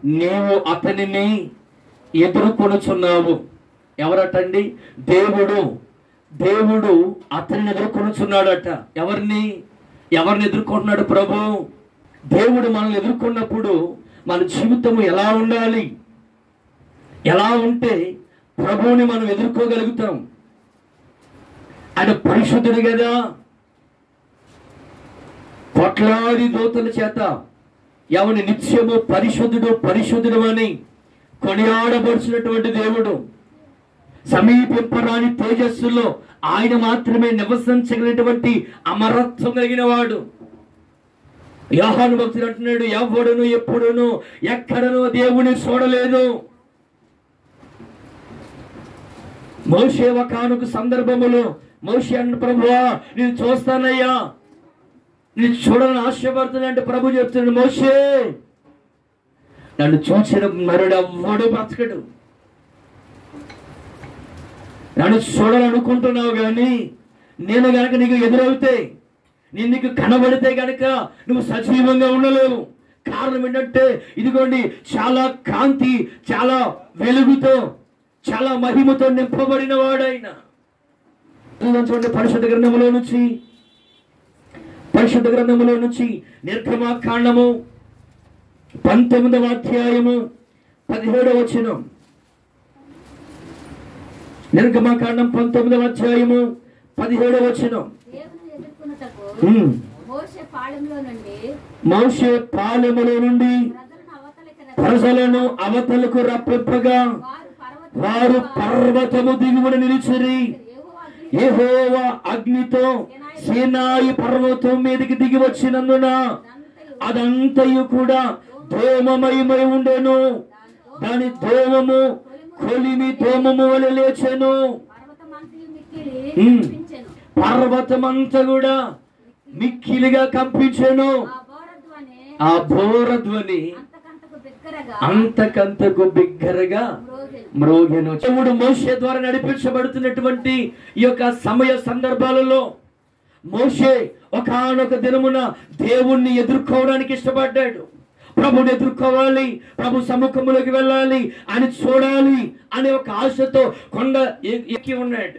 నీవు అతనిని ఎదుర్కొనుచున్నావు ఎవరటండి దేవుడు దేవుడు అతనిని ఎదుర్కొనుచున్నాడట ఎవరిని ఎవరిని ఎదుర్కొంటున్నాడు ప్రభు దేవుడు మనల్ని ఎదుర్కొన్నప్పుడు మన జీవితము ఎలా ఉండాలి ఎలా ఉంటే ప్రభువుని మనం ఎదుర్కోగలుగుతాం ఆయన పరిశుద్ధుడు కదా కోట్లాది దూతల చేత ఎవని నిత్యము పరిశుద్ధుడు పరిశుద్ధుడు అని కొనియాడబడుచున్నటువంటి దేవుడు సమీపింపరాని తేజస్సులో ఆయన మాత్రమే నివసించగలిగినటువంటి అమరత్వం కలిగిన వాడు యోహాను భక్తుడు అంటున్నాడు ఎవడును ఎప్పుడును ఎక్కడను దేవుని చూడలేదు మోషే ఒకనొక సందర్భములో మోషే అన్న ప్రభువా నేను చూస్తానయ్యా నేను చూడాలని ఆశపడుతున్నా ప్రభు చెప్తున్నాడు మోషే నన్ను చూసిన మరుడు ఎవ్వడు బ్రతకడు నన్ను చూడాలనుకుంటున్నావు కానీ నేను గనక నీకు ఎదురవుతే నేను నీకు కనబడితే గనక నువ్వు సజీవంగా ఉండలేవు కారణం ఏంటంటే ఇదిగోండి చాలా కాంతి చాలా వెలుగుతో చాలా మహిమతో నింపబడిన వాడైన చూడండి పరిశుద్ధ గ్రంథములో నుంచి పరిశుద్ధ గ్రంథములో నుంచి నిర్గమాకాండము పంతొమ్మిదవ అధ్యాయము పదిహేడవ వచనం నిర్గమాకాండం పంతొమ్మిదవ అధ్యాయము పదిహేడవ వచనం దేవుని ఎదుర్కొనుటకు ఉమ్. మోషే పాళెంలో నుండి మోషే పాలెములో నుండి ప్రజలను అవతలికి రప్పించి ప్రజలను అవతలకు రప్పింపగా వారు పర్వతం వారు పర్వతము దిగువన నిలిచిరి యెహోవా అగ్ని యెహోవా అగ్నితో సీనాయి పర్వతం మీదకి దిగి వచ్చినందున అదంతయు కూడా దోమమయమై ఉండెను దాని దోమము కొలిమి దోమము వలె లేచెను పర్వతమంతయు మిక్కిలి ఉమ్. కనిపించెను పర్వతమంతా కూడా మిక్కిలిగా కంపించెను ఆ బోరధ్వని ఆ బోరధ్వని అంతకంతకు బిగ్గరగా అంతకంతకు బిగ్గరగా మ్రోగెను మ్రోగెను దేవుడు మోషే ద్వారా నడిపించబడుతున్నటువంటి ఈ యొక్క సమయ సందర్భాలలో మోషే ఒకానొక దినమున దేవుణ్ణి ఎదుర్కోవడానికి ఇష్టపడ్డాడు ప్రభుని ఎదుర్కోవాలి ప్రభు సముఖంలోకి వెళ్ళాలి అని చూడాలి అనే ఒక ఆశతో కొండ ఎ- ఎక్కి ఉన్నాడు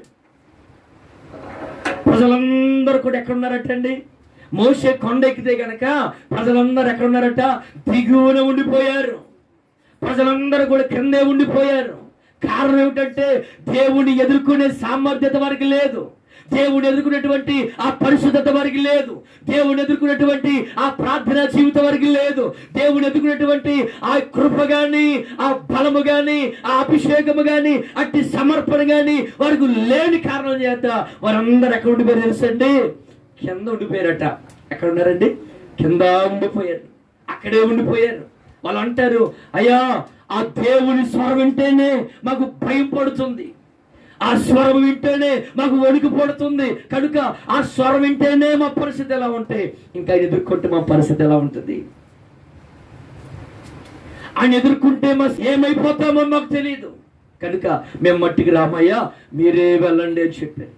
ప్రజలందరూ కూడా ఎక్కడున్నారటండి మోసే కొండ ఎక్కితే గనక ప్రజలందరూ ఎక్కడున్నారట దిగువన ఉండిపోయారు ప్రజలందరూ కూడా కిందే ఉండిపోయారు కారణం ఏమిటంటే దేవుని ఎదుర్కొనే సామర్థ్యత వారికి లేదు దేవుని ఎదుర్కొనేటువంటి ఆ పరిశుద్ధత వారికి లేదు దేవుని ఎదుర్కొనేటువంటి ఆ ప్రార్థనా జీవితం వారికి లేదు దేవుని ఎదుర్కొనేటువంటి ఆ కృప గాని ఆ బలము గాని ఆ అభిషేకము గాని అట్టి సమర్పణ గాని వారికి లేని కారణం చేత వారందరూ ఎక్కడ ఉండిపోయారు తెలుసండి కింద ఉండిపోయారట ఎక్కడ ఉన్నారండి కింద ఉండిపోయారు అక్కడే ఉండిపోయారు వాళ్ళు అంటారు అయ్యా ఆ దేవుని స్వరం వింటేనే మాకు భయం పడుతుంది ఆ స్వరం వింటేనే మాకు వణుకు పడుతుంది కనుక ఆ స్వరం వింటేనే మా పరిస్థితి ఎలా ఉంటే ఇంకా ఆయన ఎదుర్కొంటే మా పరిస్థితి ఎలా ఉంటుంది ఆయన ఎదుర్కొంటే మా ఏమైపోతామో మాకు తెలియదు కనుక మేము మట్టికి రామయ్యా మీరే వెళ్ళండి అని చెప్పారు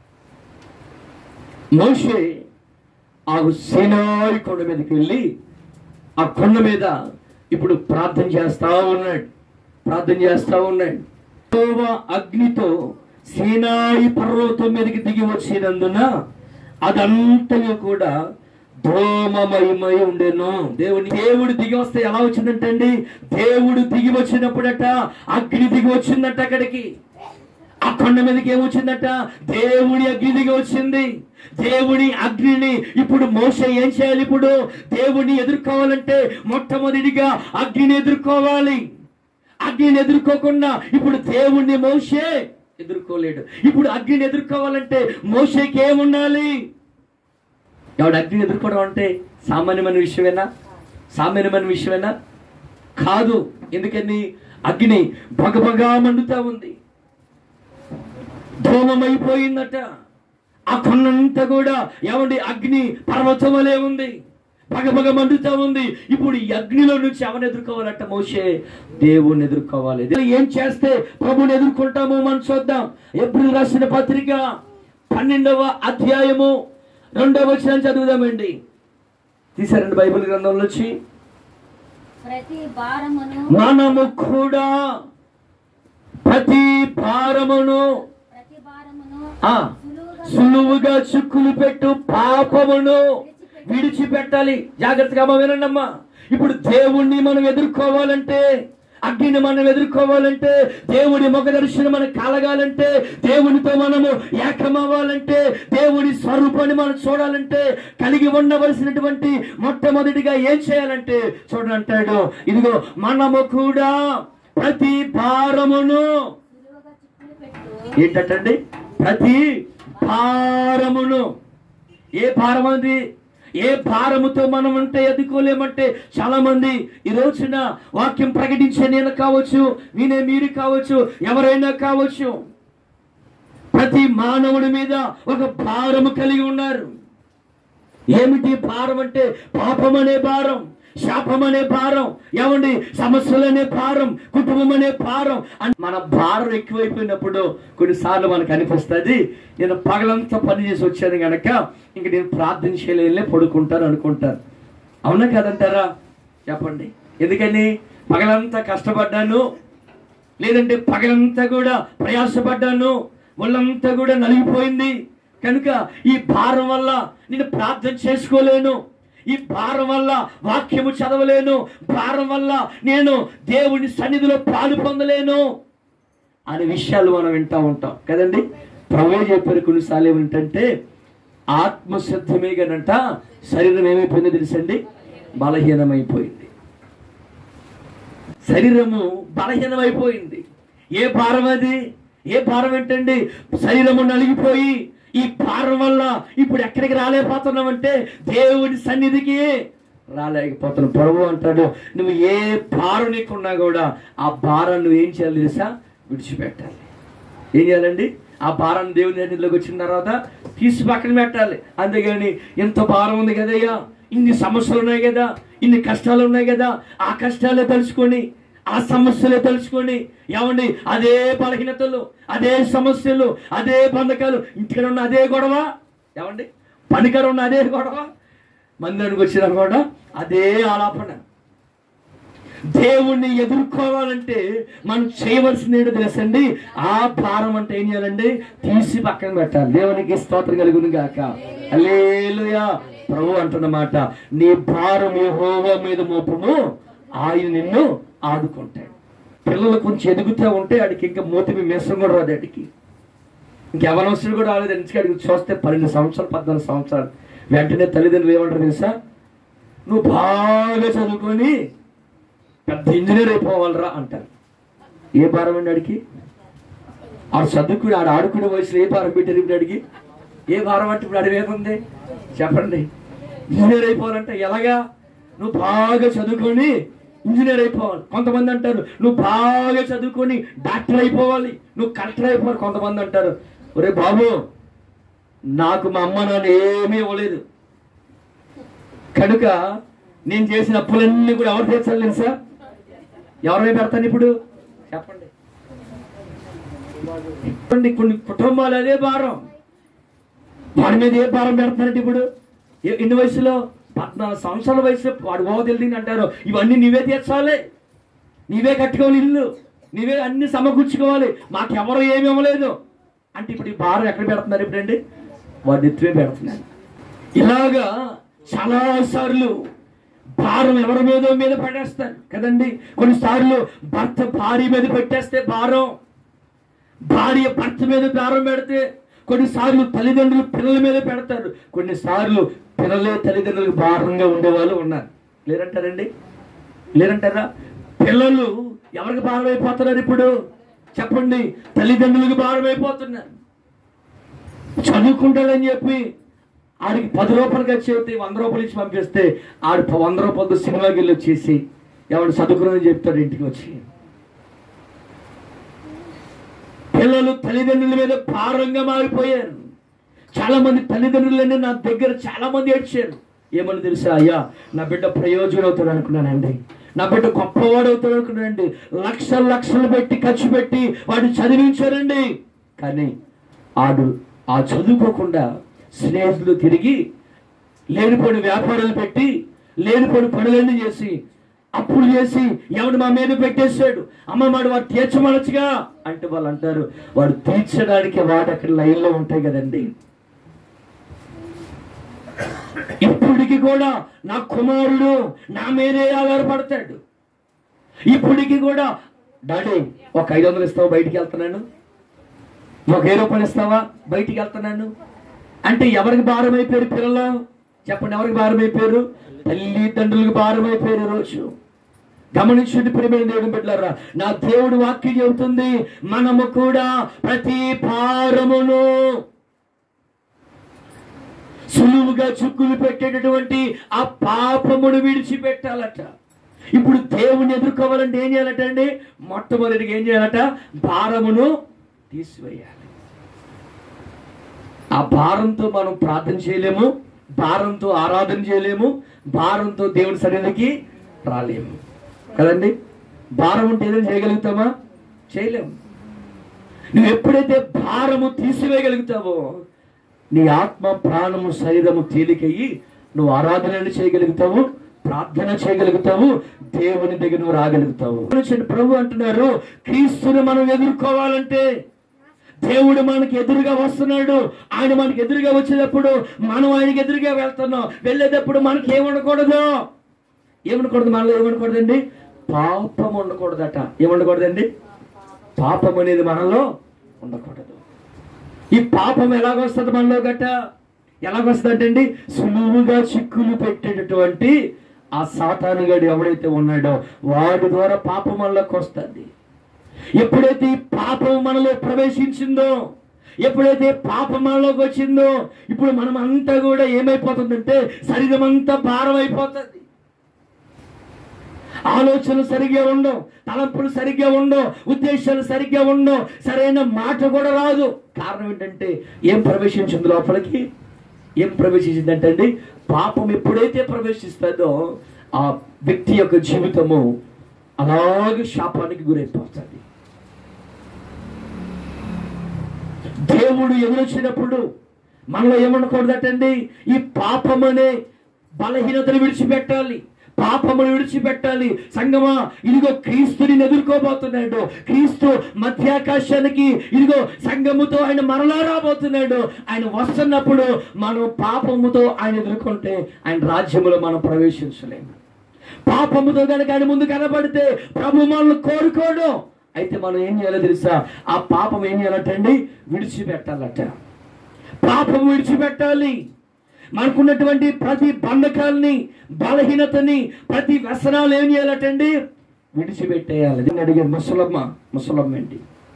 మోషే ఆ సేనాయి కొండ మీదకి వెళ్ళి ఆ కొండ మీద ఇప్పుడు ప్రార్థన చేస్తా ఉన్నాడు ప్రార్థన చేస్తా ఉన్నాడు యెహోవా అగ్నితో సీనాయి పర్వతం మీదకి దిగి వచ్చినందున అదంతయు కూడా ధూమమయమై ఉండేను దేవుని దేవుడు దిగి వస్తే ఎలా వచ్చిందంటే అండి దేవుడు దిగి వచ్చినప్పుడట అగ్ని దిగి వచ్చిందట అక్కడికి ఆ కొండ మీదకి ఏమొచ్చిందట దేవుని అగ్ని దిగి వచ్చింది దేవుని అగ్నిని ఇప్పుడు మోస ఏం చేయాలి ఇప్పుడు దేవుని ఎదుర్కోవాలంటే మొట్టమొదటిగా అగ్నిని ఎదుర్కోవాలి అగ్నిని ఎదుర్కోకుండా ఇప్పుడు దేవుణ్ణి మోసే ఎదుర్కోలేడు ఇప్పుడు అగ్నిని ఎదుర్కోవాలంటే మోసేకి ఏముండాలి ఎవడు అగ్నిని ఎదుర్కోవడం అంటే సామాన్యమైన విషయమేనా సామాన్యమైన విషయమేనా కాదు ఎందుకని అగ్ని బగబగా మండుతా ఉంది ధూమమైపోయిందట ఆ కొండంతా కూడా ఏమండి అగ్ని పర్వతం వలె ఉంది పగపగ మండుతా ఉంది ఇప్పుడు ఈ అగ్నిలో నుంచి ఎవరిని ఎదుర్కోవాలంట మోసే దేవుణ్ణి ఎదుర్కోవాలి ఏం చేస్తే ప్రభుని ఎదుర్కొంటామో మనం చూద్దాం ఏప్రిల్ రాసిన పత్రిక పన్నెండవ అధ్యాయము రెండవ వచనం చదువుదామండి తీసారండి బైబిల్ గ్రంథంలో వచ్చి ప్రతి భారమును మనము కూడా ప్రతి భారమును ప్రతి భారమును ఆ సులువుగా సులువుగా చిక్కులు పెట్టు పాపమును విడిచిపెట్టాలి జాగ్రత్తగా అమ్మ వినండమ్మా ఇప్పుడు దేవుణ్ణి మనం ఎదుర్కోవాలంటే అగ్నిని మనం ఎదుర్కోవాలంటే దేవుడి ముఖ దర్శనం మనకు కలగాలంటే దేవునితో మనము ఏకమవ్వాలంటే దేవుడి స్వరూపాన్ని మనం చూడాలంటే కలిగి ఉండవలసినటువంటి మొట్టమొదటిగా ఏం చేయాలంటే చూడండి అంటాడు ఇదిగో మనము కూడా ప్రతి భారమును సులువుగా చిక్కులు పెట్టు ఏంటంటే ప్రతి భారమును ఏ భారం అది ఏ భారముతో మనం ఉంటే ఎదుకోలేమంటే చాలా మంది ఈ రోజున వాక్యం ప్రకటించే నేను కావచ్చు నేనే మీరు కావచ్చు ఎవరైనా కావచ్చు ప్రతి మానవుడి మీద ఒక భారము కలిగి ఉన్నారు ఏమిటి భారం అంటే పాపం అనే భారం శాపం అనే భారం ఏమండి సమస్యలు అనే భారం కుటుంబం అనే భారం అన్- మన భారం ఎక్కువైపోయినప్పుడు కొన్నిసార్లు మనకు అనిపిస్తుంది నేను పగలంతా పని చేసి వచ్చాను గనక ఇంక నేను ప్రార్థన చేయలే పడుకుంటాను అనుకుంటారు అవునా కదంటారా చెప్పండి ఎందుకని పగలంతా కష్టపడ్డాను లేదంటే పగలంతా కూడా ప్రయాసపడ్డాను ఒళ్ళంతా కూడా నలిగిపోయింది కనుక ఈ భారం వల్ల నేను ప్రార్థన చేసుకోలేను ఈ భారం వల్ల వాక్యము చదవలేను భారం వల్ల నేను దేవుని సన్నిధిలో పాలు పొందలేను అనే విషయాలు మనం వింటా ఉంటాం కదండి ప్రభువే చెప్పారు కొన్నిసార్లు ఏమిటంటే ఆత్మశుద్ధమే గనంట శరీరం ఏమైపోయిందో తెలుసండి బలహీనమైపోయింది శరీరము బలహీనమైపోయింది ఏ భారం అది ఏ భారం ఏంటండి శరీరము నలిగిపోయి ఈ భారం వల్ల ఇప్పుడు ఎక్కడికి రాలేకపోతున్నామంటే దేవుడి సన్నిధికి రాలేకపోతున్నాం ప్రభు అంటాడు నువ్వు ఏ భారం నీకున్నా కూడా ఆ భారం నువ్వు ఏం చేయాలి తెలుసా విడిచిపెట్టాలి ఏం చేయాలండి ఆ భారాన్ని దేవుని సన్నిధిలోకి వచ్చిన తర్వాత తీసి పక్కన పెట్టాలి అంతేగాని ఎంత భారం ఉంది కదయ్యా ఇన్ని సమస్యలు ఉన్నాయి కదా ఇన్ని కష్టాలు ఉన్నాయి కదా ఆ కష్టాలే తలుచుకొని ఆ సమస్యలే తలుచుకొని ఏమండి అదే బలహీనతలు అదే సమస్యలు అదే బంధకాలు ఇంటికాడ ఉన్న అదే గొడవ ఏమండి పనికాడ ఉన్న అదే గొడవ మందిరానికి వచ్చినా కూడా అదే ఆలాపన దేవుణ్ణి ఎదుర్కోవాలంటే మనం చేయవలసింది ఏంటో తెలుసండి ఆ భారం అంటే ఏం చేయాలండి తీసి పక్కన పెట్టాలి దేవునికి స్తోత్రం కలుగును గాక అల్లేలుయా ప్రభు అంటున్నమాట నీ భారం యెహోవా మీద మోపము ఆయన నిన్ను ఆదుకుంటాడు పిల్లలు కొంచెం ఎదుగుతూ ఉంటే ఆడికి ఇంకా మూతి మేసం కూడా రాదు ఆడికి ఇంకెవరవసరం కూడా రాలేదు ఎందుకంటే చూస్తే పన్నెండు సంవత్సరాలు పద్నాలుగు సంవత్సరాలు వెంటనే తల్లిదండ్రులు ఏమంటారు తెలుసా నువ్వు బాగా చదువుకొని పెద్ద ఇంజనీర్ అయిపోవాలరా అంటారు ఏ భారం అండి ఆడికి ఆడు చదువుకుని ఆడు ఆడుకునే వయసులో ఏ భారం పెట్టారు ఇప్పుడు ఆడికి ఏ భారం అంటే ఇప్పుడు ఆడి ఏముంది చెప్పండి ఇంజనీర్ అయిపోవాలంటే ఎలాగా నువ్వు బాగా చదువుకొని ఇంజనీర్ అయిపోవాలి కొంతమంది అంటారు నువ్వు బాగా చదువుకొని డాక్టర్ అయిపోవాలి నువ్వు కలెక్టర్ అయిపోవాలి కొంతమంది అంటారు ఒరే బాబు నాకు మా అమ్మ నాన్న ఏమీ ఇవ్వలేదు కనుక నేను చేసిన అప్పులన్నీ కూడా ఎవరు తీర్చాలి తెలుసా ఎవరి పెడతాను ఇప్పుడు చెప్పండి చెప్పండి కొన్ని కుటుంబాలు అదే భారం వాడి మీద ఏ భారం పెడుతున్నారంటే ఇప్పుడు ఏ- ఎన్ని వయసులో పద్నాలుగు సంవత్సరాల వయసులో వాడు ఓ తెలియదు అంటారు ఇవన్నీ నీవే తీర్చాలి నీవే కట్టుకోవాలి ఇల్లు నీవే అన్ని సమకూర్చుకోవాలి మాకెవరు ఏమి ఇవ్వలేదు అంటే ఇప్పుడు ఈ భారం ఎక్కడ పెడుతున్నారు ఇప్పుడండి వాడి ఎత్తువే పెడుతున్నారు ఇలాగా చాలా సార్లు భారం ఎవరి మీద మీద పడేస్తారు కదండి కొన్నిసార్లు భర్త భార్య మీద పెట్టేస్తే భారం భార్య భర్త మీద భారం పెడితే కొన్నిసార్లు తల్లిదండ్రులు పిల్లల మీద పెడతారు కొన్నిసార్లు పిల్లలే తల్లిదండ్రులకు భారంగా ఉండేవాళ్ళు ఉన్నారు లేరంటారండి లేరంటారా పిల్లలు ఎవరికి భారం అయిపోతున్నారు ఇప్పుడు చెప్పండి తల్లిదండ్రులకు భారం అయిపోతున్నారు చదువుకుంటాడని చెప్పి ఆడికి పది రూపాయలు ఖర్చు అవుతాయి వంద రూపాయలు ఇచ్చి పంపిస్తే ఆడు ప- వంద రూపాయలతో సినిమాకి వెళ్ళి వచ్చేసి ఎవడు చదువుకున్నదని చెప్తాడు ఇంటికి వచ్చి పిల్లలు తల్లిదండ్రుల మీద భారంగా మారిపోయారు చాలా మంది తల్లిదండ్రులనే నా దగ్గర చాలా మంది ఏడ్చారు ఏమని తెలుసా అయ్యా నా బిడ్డ ప్రయోజనం అవుతాడు అనుకున్నానండి నా బిడ్డ గొప్పవాడు అవుతాడు అనుకున్నానండి లక్షలు లక్షలు పెట్టి ఖర్చు పెట్టి వాడిని చదివించారండి కానీ ఆడు ఆ చదువుకోకుండా స్నేహితులు తిరిగి లేనిపోని వ్యాపారాలు పెట్టి లేనిపోని పనులన్నీ చేసి అప్పులు చేసి ఎవడు మా మీద పెట్టేశాడు అమ్మ వాడు వాడు తీర్చమనొచ్చుగా అంటే వాళ్ళు అంటారు వాడు తీర్చడానికి వాడు అక్కడ లైన్లో ఉంటాయి కదండి ఇప్పటికి కూడా నా కుమారుడు నా మీదే ఆధారపడతాడు ఇప్పటికి కూడా డాడీ ఒక ఐదు వందలు ఇస్తావా బయటికి వెళ్తున్నాను ఒక ఏ రూపాయలు ఇస్తావా బయటికి వెళ్తున్నాను అంటే ఎవరికి భారం అయిపోయారు పిల్లలు చెప్పండి ఎవరికి భారం అయిపోయారు తల్లిదండ్రులకు భారం అయిపోయారు ఈ రోజు గమనించండి ప్రేమైన దేవుని బిడ్డలారా నా దేవుడు వాక్యం చెబుతుంది మనము కూడా ప్రతి భారమును సులువుగా చుక్కులు పెట్టేటటువంటి ఆ పాపమును విడిచిపెట్టాలట ఇప్పుడు దేవుని ఎదుర్కోవాలంటే ఏం చేయాలట అండి మొట్టమొదటిగా ఏం చేయాలట భారమును తీసివేయాలి ఆ భారంతో మనం ప్రార్థన చేయలేము భారంతో ఆరాధన చేయలేము భారంతో దేవుని సన్నిధికి రాలేము కదండి భారం ఉంటే ఏదైనా చేయగలుగుతామా చేయలేము నువ్వు ఎప్పుడైతే భారము తీసివేయగలుగుతావో నీ ఆత్మ ప్రాణము శరీరము తేలికయ్యి నువ్వు ఆరాధనలు చేయగలుగుతావు ప్రార్థన చేయగలుగుతావు దేవుని దగ్గర నువ్వు రాగలుగుతావు చూడండి, ప్రభు అంటున్నారు క్రీస్తుని మనం ఎదుర్కోవాలంటే దేవుడు మనకి ఎదురుగా వస్తున్నాడు ఆయన మనకి ఎదురుగా వచ్చేటప్పుడు మనం ఆయనకి ఎదురుగా వెళ్తున్నాం వెళ్ళేటప్పుడు మనకి ఏముండకూడదు ఏముండకూడదు మనలో ఏముండకూడదండి పాపం ఉండకూడదట ఏముండకూడదండి పాపం అనేది మనలో ఉండకూడదు ఈ పాపం ఎలాగొస్తుంది మనలో గట్ట ఎలాగొస్తుంది అంటే సులువుగా చిక్కులు పెట్టేటటువంటి ఆ సాతానుగాడు ఎవడైతే ఉన్నాడో వాడి ద్వారా పాపం మనలోకి వస్తుంది ఎప్పుడైతే ఈ పాపం మనలో ప్రవేశించిందో ఎప్పుడైతే పాపం మనలోకి వచ్చిందో ఇప్పుడు మనం అంతా కూడా ఏమైపోతుందంటే శరీరం అంతా భారం అయిపోతుంది ఆలోచనలు సరిగ్గా ఉండవు తలంపులు సరిగ్గా ఉండవు ఉద్దేశాలు సరిగ్గా ఉండవు సరైన మాట కూడా రాదు కారణం ఏంటంటే ఏం ప్రవేశించింది లోపలికి ఏం ప్రవేశించిందంటే అండి పాపం ఎప్పుడైతే ప్రవేశిస్తుందో ఆ వ్యక్తి యొక్క జీవితము అలాగే శాపానికి గురైపోతుంది దేవుడు ఎదురొచ్చినప్పుడు మనలో ఏమనకూడదటండి ఈ పాపం అనే బలహీనతను విడిచిపెట్టాలి పాపమును విడిచిపెట్టాలి సంగమా ఇదిగో క్రీస్తుని ఎదుర్కోబోతున్నాడు క్రీస్తు మధ్యాకాశానికి ఇదిగో సంగముతో ఆయన మరలా రాబోతున్నాడు ఆయన వస్తున్నప్పుడు మనం పాపముతో ఆయన ఎదుర్కొంటే ఆయన రాజ్యములో మనం ప్రవేశించలేము పాపముతో కనుక ఆయన ముందు కనబడితే ప్రభు మనల్ని కోరుకోడు అయితే మనం ఏం చేయాలో తెలుసా ఆ పాపం ఏం చేయాలటండి విడిచిపెట్టాలట పాపం విడిచిపెట్టాలి మనకున్నటువంటి ప్రతి బంధకాల్ని బలహీనతని ప్రతి వ్యసనాలు ఏం చేయాలటండి విడిచిపెట్టేయాలి నేను అడిగాను ముసలమ్మ ముసలమ్మ ఏంటి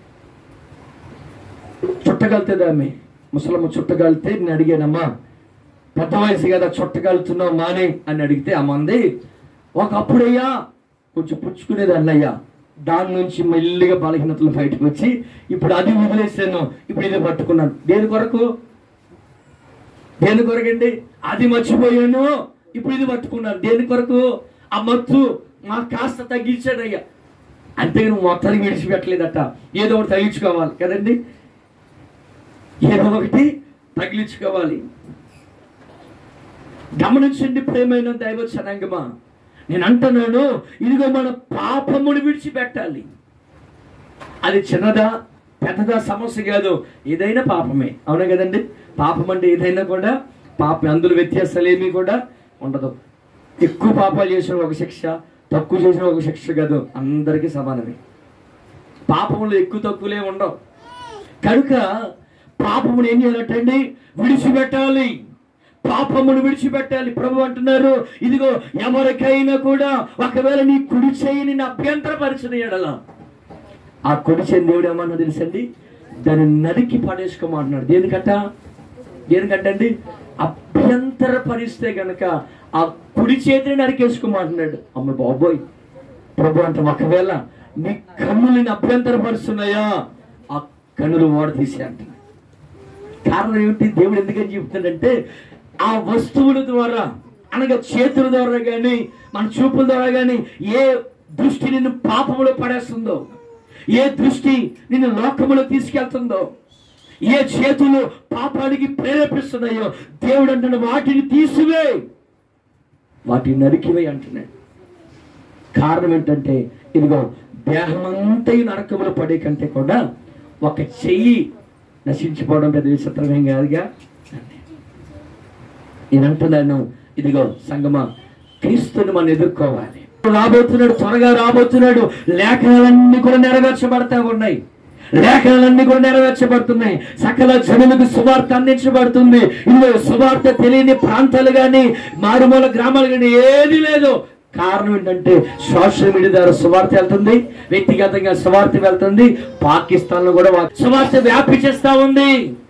చుట్టగలుతుంది ఆమె ముసలమ్మ చుట్టగలితే నేను అడిగానమ్మా పెద్ద వయసు కదా చుట్టగలుతున్నావు మానే అని అడిగితే ఆ మంది ఒకప్పుడయ్యా కొంచెం పుచ్చుకునేది అన్నయ్య దాని నుంచి మెల్లిగా బలహీనతలు బయటకు వచ్చి ఇప్పుడు అది వదిలేసాను ఇప్పుడు ఇది పట్టుకున్నాను దేని కొరకు దేని కొరకండి అది మర్చిపోయాను ఇప్పుడు ఇది పట్టుకున్నాను దేని కొరకు ఆ మత్తు మా కాస్త తగ్గించాడయ్యా అంతే నువ్వు మొత్తానికి విడిచిపెట్టలేదట ఏదో ఒకటి తగ్గించుకోవాలి కదండి ఏదో ఒకటి తగిలించుకోవాలి గమనించండి ప్రేమైన దైవ జనాంగమా నేను అంటున్నాను ఇదిగో మన పాపమును విడిచిపెట్టాలి అది చిన్నదా పెద్దదా సమస్య కాదు ఏదైనా పాపమే అవునా కదండి పాపం అంటే ఏదైనా కూడా పాపం అందులో వ్యత్యాసాలు ఏమీ కూడా ఉండదు ఎక్కువ పాపాలు చేసిన ఒక శిక్ష తక్కువ చేసిన ఒక శిక్ష కాదు అందరికీ సమానమే పాపములు ఎక్కువ తక్కువలే ఉండవు కనుక పాపమును ఏం చేయాలంటండి విడిచిపెట్టాలి పాపమును విడిచిపెట్టాలి ప్రభు అంటున్నారు ఇదిగో ఎవరికైనా కూడా ఒకవేళ నీ కుడి చేయి నిన్ను అభ్యంతరపరిచిన ఎడల ఆ కుడి చేయి దేవుడు ఏమన్నా తెలుసండి దాన్ని నరికి పడేసుకోమంటున్నాడు దేనికట దేనికంటండి అభ్యంతర పరిస్తే గనక ఆ కుడి చేతిని నరికేసుకోమంటున్నాడు అమ్మ బాబోయ్ ప్రభు అంటే ఒకవేళ నీ కన్నులని అభ్యంతరపరుస్తున్నాయా ఆ కన్నులు ఓడ తీసే అంటున్నాడు కారణం ఏమిటి దేవుడు ఎందుకని చెప్తున్నాడంటే ఆ వస్తువుల ద్వారా అనగా చేతుల ద్వారా కానీ మన చూపుల ద్వారా కానీ ఏ దృష్టి నిన్ను పాపములో పడేస్తుందో ఏ దృష్టి నిన్ను లోకములో తీసుకెళ్తుందో ఏ చేతులు పాపానికి ప్రేరేపిస్తున్నాయో దేవుడు అంటున్న వాటిని తీసివే వాటిని నరికివే అంటున్నాడు కారణం ఏంటంటే ఇదిగో దేహమంతా ఈ నరకములు పడే కంటే కూడా ఒక చెయ్యి నశించిపోవడం పెద్ద విచిత్రమేం కాదుగా నేను అంటున్నాను ఇదిగో సంగమా క్రీస్తుని మనం ఎదుర్కోవాలి రాబోతున్నాడు త్వరగా రాబోతున్నాడు లేఖనాలన్నీ కూడా నెరవేర్చబడతా ఉన్నాయి లేఖనాలన్నీ కూడా నెరవేర్చబడుతున్నాయి సకల జనులకు సువార్త అందించబడుతుంది ఇదిగో సువార్త తెలియని ప్రాంతాలు కానీ మారుమూల గ్రామాలు కానీ ఏది లేదు కారణం ఏంటంటే సోషల్ మీడియా ద్వారా సువార్త వెళ్తుంది వ్యక్తిగతంగా సువార్త వెళ్తుంది పాకిస్తాన్ లో కూడా వా- సువార్త వ్యాపి చేస్తా ఉంది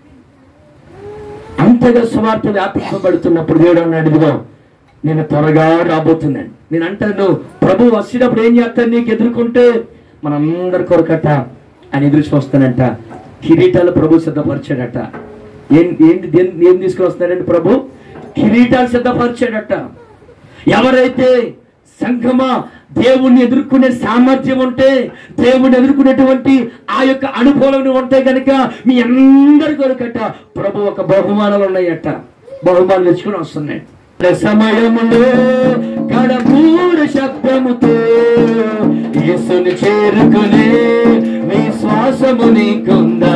అంతగా సువార్త వ్యాపించబడుతున్నప్పుడు దేవుడు అన్నాడు ఇదిగో నేను త్వరగా రాబోతున్నాను నేను అంటాను ప్రభు వచ్చినప్పుడు ఏం చేస్తాను నీకు ఎదుర్కొంటే మనందరి కొరకట ఆయన ఎదురు చూస్తానంట కిరీటాలు ప్రభు సిద్ధపరిచాడట ఏం ఏంటి దేని- ఏం తీసుకుని వస్తున్నాడండి ప్రభు కిరీటాలు సిద్ధపరిచాడట ఎవరైతే సంఘమా దేవుణ్ణి ఎదుర్కొనే సామర్థ్యం ఉంటే దేవుణ్ణి ఎదుర్కొనేటువంటి ఆ యొక్క అనుభవం ఉంటే కనుక మీ అందరి కొరకట ప్రభు ఒక బహుమానాలు ఉన్నాయట బహుమానాలు తెచ్చుకుని వస్తున్నాయి సమయములో కడపూర శబ్దముతో యేసుని చేరుకునే విశ్వాసము నీకుందా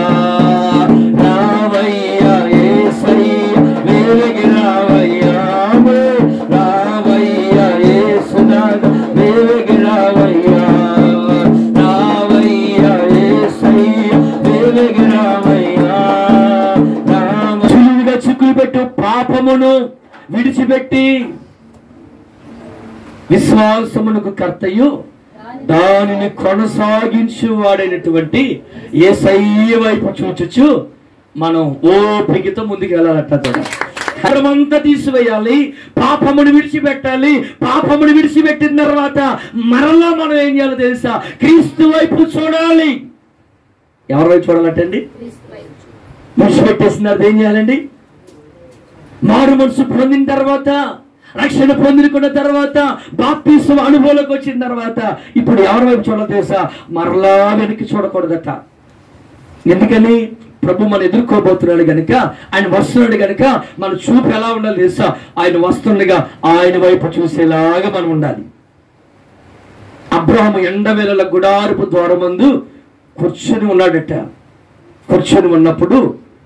రావయ్యా యేసయ్య వేగి రావయ్యా రావయ్యా యేసునాథ వేగి రావయ్యా రావయ్యా యేసయ్య వేగి రావయ్యా రామ సులువుగా చిక్కులు పెట్టు పాపమును విడిచిపెట్టి విశ్వాసమునకు కర్తయు దానిని కొనసాగించు వాడైనటువంటి ఏ వైపు చూచుచు మనం ఓపికతో ముందుకు వెళ్ళాలట కర్మంతా తీసివేయాలి పాపమును విడిచిపెట్టాలి పాపమును విడిచిపెట్టిన తర్వాత మరలా మనం ఏం చేయాలో తెలుసా క్రీస్తు వైపు చూడాలి ఎవరి వైపు చూడాలంటండి క్రీస్తు వైపు. విడిచిపెట్టేస్తున్నారు ఏం చేయాలండి మారు మనసు పొందిన తర్వాత రక్షణ పొందుకున్న తర్వాత బాప్తీసం అనుభవంలోకి వచ్చిన తర్వాత ఇప్పుడు ఎవరి వైపు చూడాలి తెలుసా మరలా వెనక్కి చూడకూడదట ఎందుకని ప్రభు మనం ఎదుర్కోబోతున్నాడు గనుక ఆయన వస్తున్నాడు గనుక మన చూపు ఎలా ఉండాలి తెలుసా ఆయన వస్తుండగా ఆయన వైపు చూసేలాగా మనం ఉండాలి అబ్రహం ఎండవేళల గుడారపు ద్వారమందు కూర్చొని ఉన్నాడట కూర్చొని ఉన్నప్పుడు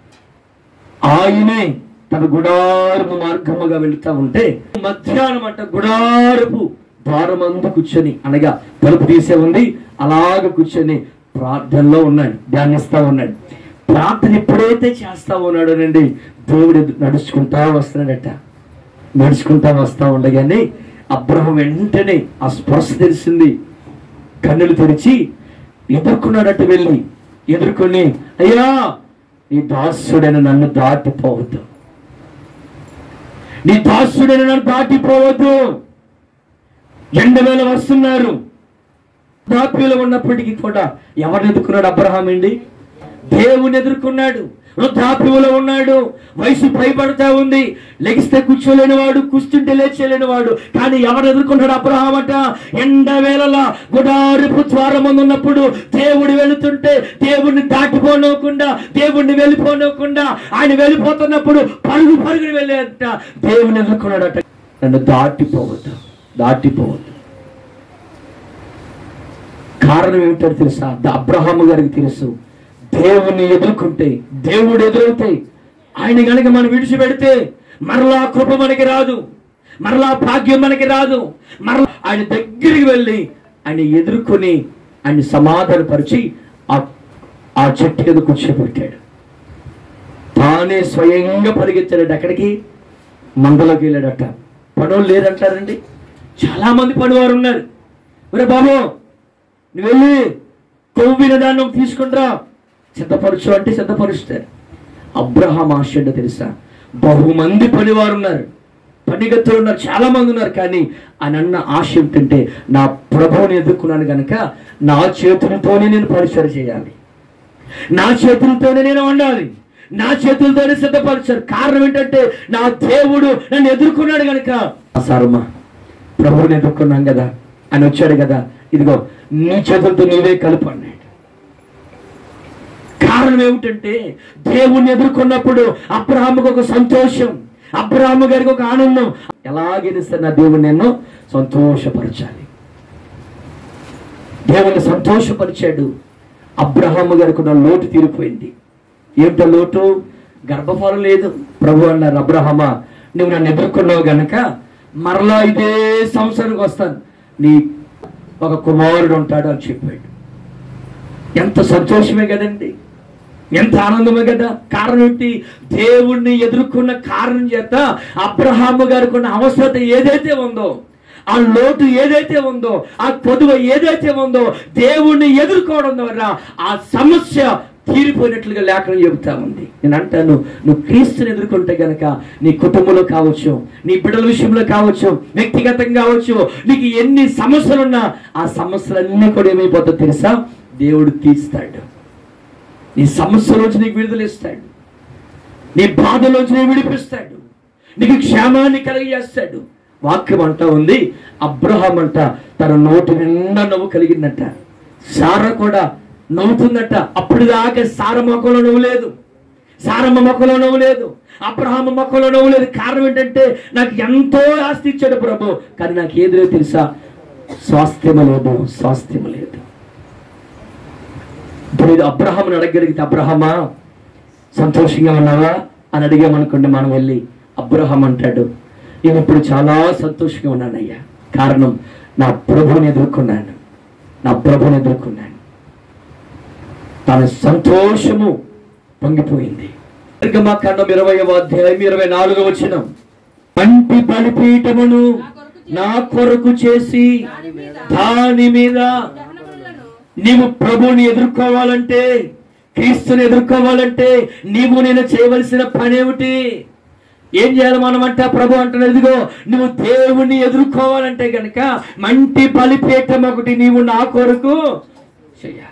ఆయనే తన గుడారపు మార్గముగా వెళుతా ఉంటే మధ్యాహ్నం అంట గుడారపు ద్వారమందు కూర్చొని అనగా తలుపు తీసే ఉంది అలాగ కూర్చొని ప్రార్థనలో ఉన్నాడు ధ్యానిస్తా ఉన్నాడు ప్రార్థన ఎప్పుడైతే చేస్తా ఉన్నాడోనండి దేవుడు ఎదు- నడుచుకుంటా వస్తున్నాడట నడుచుకుంటా వస్తా ఉండగానే అబ్రహం వెంటనే ఆ స్పర్శ తెలిసింది కన్నులు తెరిచి ఎదుర్కొన్నాడట వెళ్ళి ఎదుర్కొని అయ్యా నీ దాసుడైన నన్ను దాటిపోవద్దు నీ దాసుడైన నన్ను దాటిపోవద్దు ఎండవేళ వస్తున్నారు వృద్ధాప్యంలో ఉన్నప్పటికీ కూడా ఎవరిని ఎదుర్కొన్నాడు అబ్రహాం అండి దేవుని ఎదుర్కొన్నాడు వృద్ధాప్యంలో ఉన్నాడు వయసు పైబడతా ఉంది లెగిస్తే కూర్చోలేని వాడు కూర్చుంటే లేచలేని వాడు కానీ ఎవరు ఎదుర్కొన్నాడు అబ్రహాం అట ఎండవేళలా గుడారిపు ద్వారం ముందు ఉన్నప్పుడు దేవుడు వెళుతుంటే దేవుడిని దాటిపోనవ్వకుండా దేవుడిని వెళ్ళిపోనవ్వకుండా ఆయన వెళ్ళిపోతున్నప్పుడు పరుగు పరుగుని వెళ్ళేట దేవుని ఎదుర్కొన్నాడట నన్ను దాటిపోవద్దు దాటిపోవద్దు కారణం ఏమిటో తెలుసా ద- అబ్రహాము గారికి తెలుసు దేవుణ్ణి ఎదుర్కొంటే దేవుడు ఎదురవుతే ఆయన కనుక మనం విడిచిపెడితే మరలా కృప మనకి రాదు మరలా భాగ్యం మనకి రాదు మరలా ఆయన దగ్గరికి వెళ్ళి ఆయన ఎదుర్కొని ఆయన సమాధానపరిచి ఆ ఆ చెట్టు మీద కూర్చోబెట్టాడు తానే స్వయంగా పరిగెత్తాడట అక్కడికి మందలోకి వెళ్ళాడట పనులు లేదంటారండి చాలా మంది పనివారు ఉన్నారు ఒరే బాబు నువ్వు వెళ్ళి కొవ్విన దాన్ని తీసుకుంటా సిద్ధపరచు అంటే సిద్ధపరుస్తారు అబ్రహాం ఆశ తెలుసా బహుమంది పనివారు ఉన్నారు పనిగత్తులు ఉన్నారు చాలా మంది ఉన్నారు కానీ ఆయన అన్న ఆశ ఏమిటంటే నా ప్రభువుని ఎదుర్కొన్నాను కనుక నా చేతులతోనే నేను పరిచయం చేయాలి నా చేతులతోనే నేను వండాలి నా చేతులతోనే సిద్ధపరిచారు కారణం ఏంటంటే నా దేవుడు నన్ను ఎదుర్కొన్నాడు కనుక సారమ్మా ప్రభువుని ఎదుర్కొన్నాం కదా అని వచ్చాడు కదా ఇదిగో నీ చేతులతో నీవే కలుపు అన్నాడు కారణం ఏమిటంటే దేవుణ్ణి ఎదుర్కొన్నప్పుడు అబ్రహాముకు ఒక సంతోషం అబ్రహాము గారికి ఒక ఆనందం ఎలాగైనా సరే నా దేవుడు నేను సంతోషపరచాలి దేవుని సంతోషపరిచాడు అబ్రహాము గారికి ఉన్న లోటు తీరిపోయింది ఏమిటో లోటు గర్భఫలం లేదు ప్రభు అన్నారు అబ్రహమా నువ్వు నన్ను ఎదుర్కొన్నావు గనక మరలా ఇదే సంవత్సరానికి వస్తాను నీ ఒక కుమారుడు ఉంటాడు అని చెప్పాడు ఎంత సంతోషమే కదండి ఎంత ఆనందమే కదా కారణం ఏంటి దేవుణ్ణి ఎదుర్కొన్న కారణం చేత అబ్రహాము గారికి ఉన్న అవసరత ఏదైతే ఉందో ఆ లోటు ఏదైతే ఉందో ఆ కొదువ ఏదైతే ఉందో దేవుణ్ణి ఎదుర్కోవడం ద్వారా ఆ సమస్య తీరిపోయినట్లుగా లేఖనం చెబుతా ఉంది నేను అంటాను నువ్వు క్రీస్తుని ఎదుర్కొంటే గనక నీ కుటుంబంలో కావచ్చు నీ బిడ్డల విషయంలో కావచ్చు వ్యక్తిగతంగా కావచ్చు నీకు ఎన్ని సమస్యలున్నా ఆ సమస్యలన్నీ కూడా ఏమైపోతాయో తెలుసా దేవుడు తీస్తాడు నీ సమస్యలోంచి నీకు విడుదల ఇస్తాడు నీ బాధలోంచి నీకు విడిపిస్తాడు నీకు క్షేమాన్ని కలిగజేస్తాడు వాక్యం అంటా ఉంది అబ్రహాం అంట తన నోటి నిండా నవ్వు కలిగిందట సార కూడా నవ్వుతుందట అప్పుడు దాకా సార మొక్కలో నవ్వు లేదు సారమ్మ మొక్కలో నవ్వు లేదు అబ్రహాం మొక్కలో నవ్వు లేదు కారణం ఏంటంటే నాకు ఎంతో ఆస్తి ఇచ్చాడు ప్రభు కానీ నాకు ఏది లేదు తెలుసా స్వాస్థ్యము లేదు స్వాస్థ్యము లేదు ఇప్పుడు ఇది అబ్రహాంని అడగగలిగితే అబ్రహమా సంతోషంగా ఉన్నావా అని అడిగామనుకోండి మనం వెళ్ళి అబ్రహం అంటాడు నేను ఇప్పుడు చాలా సంతోషంగా ఉన్నానయ్యా కారణం నా ప్రభుని ఎదుర్కొన్నాను నా ప్రభుని ఎదుర్కొన్నాను తన సంతోషము పొంగిపోయింది నిర్గమాకాండం ఇరవైవ అధ్యాయం ఇరవై నాలుగవ వచ్చిన పంటి బలిపీఠమును నా కొరకు చేసి దాని మీద దహనబలులను నీవు ప్రభువుని ఎదుర్కోవాలంటే క్రీస్తుని ఎదుర్కోవాలంటే నీవు నేను చేయవలసిన పని ఏమిటి ఏం చేయాలి మనం అంటే ప్రభు అంటున్నది ఇదిగో నువ్వు దేవుని ఎదుర్కోవాలంటే గనక మంటి బలిపీఠం ఒకటి నీవు నా కొరకు చేయాలి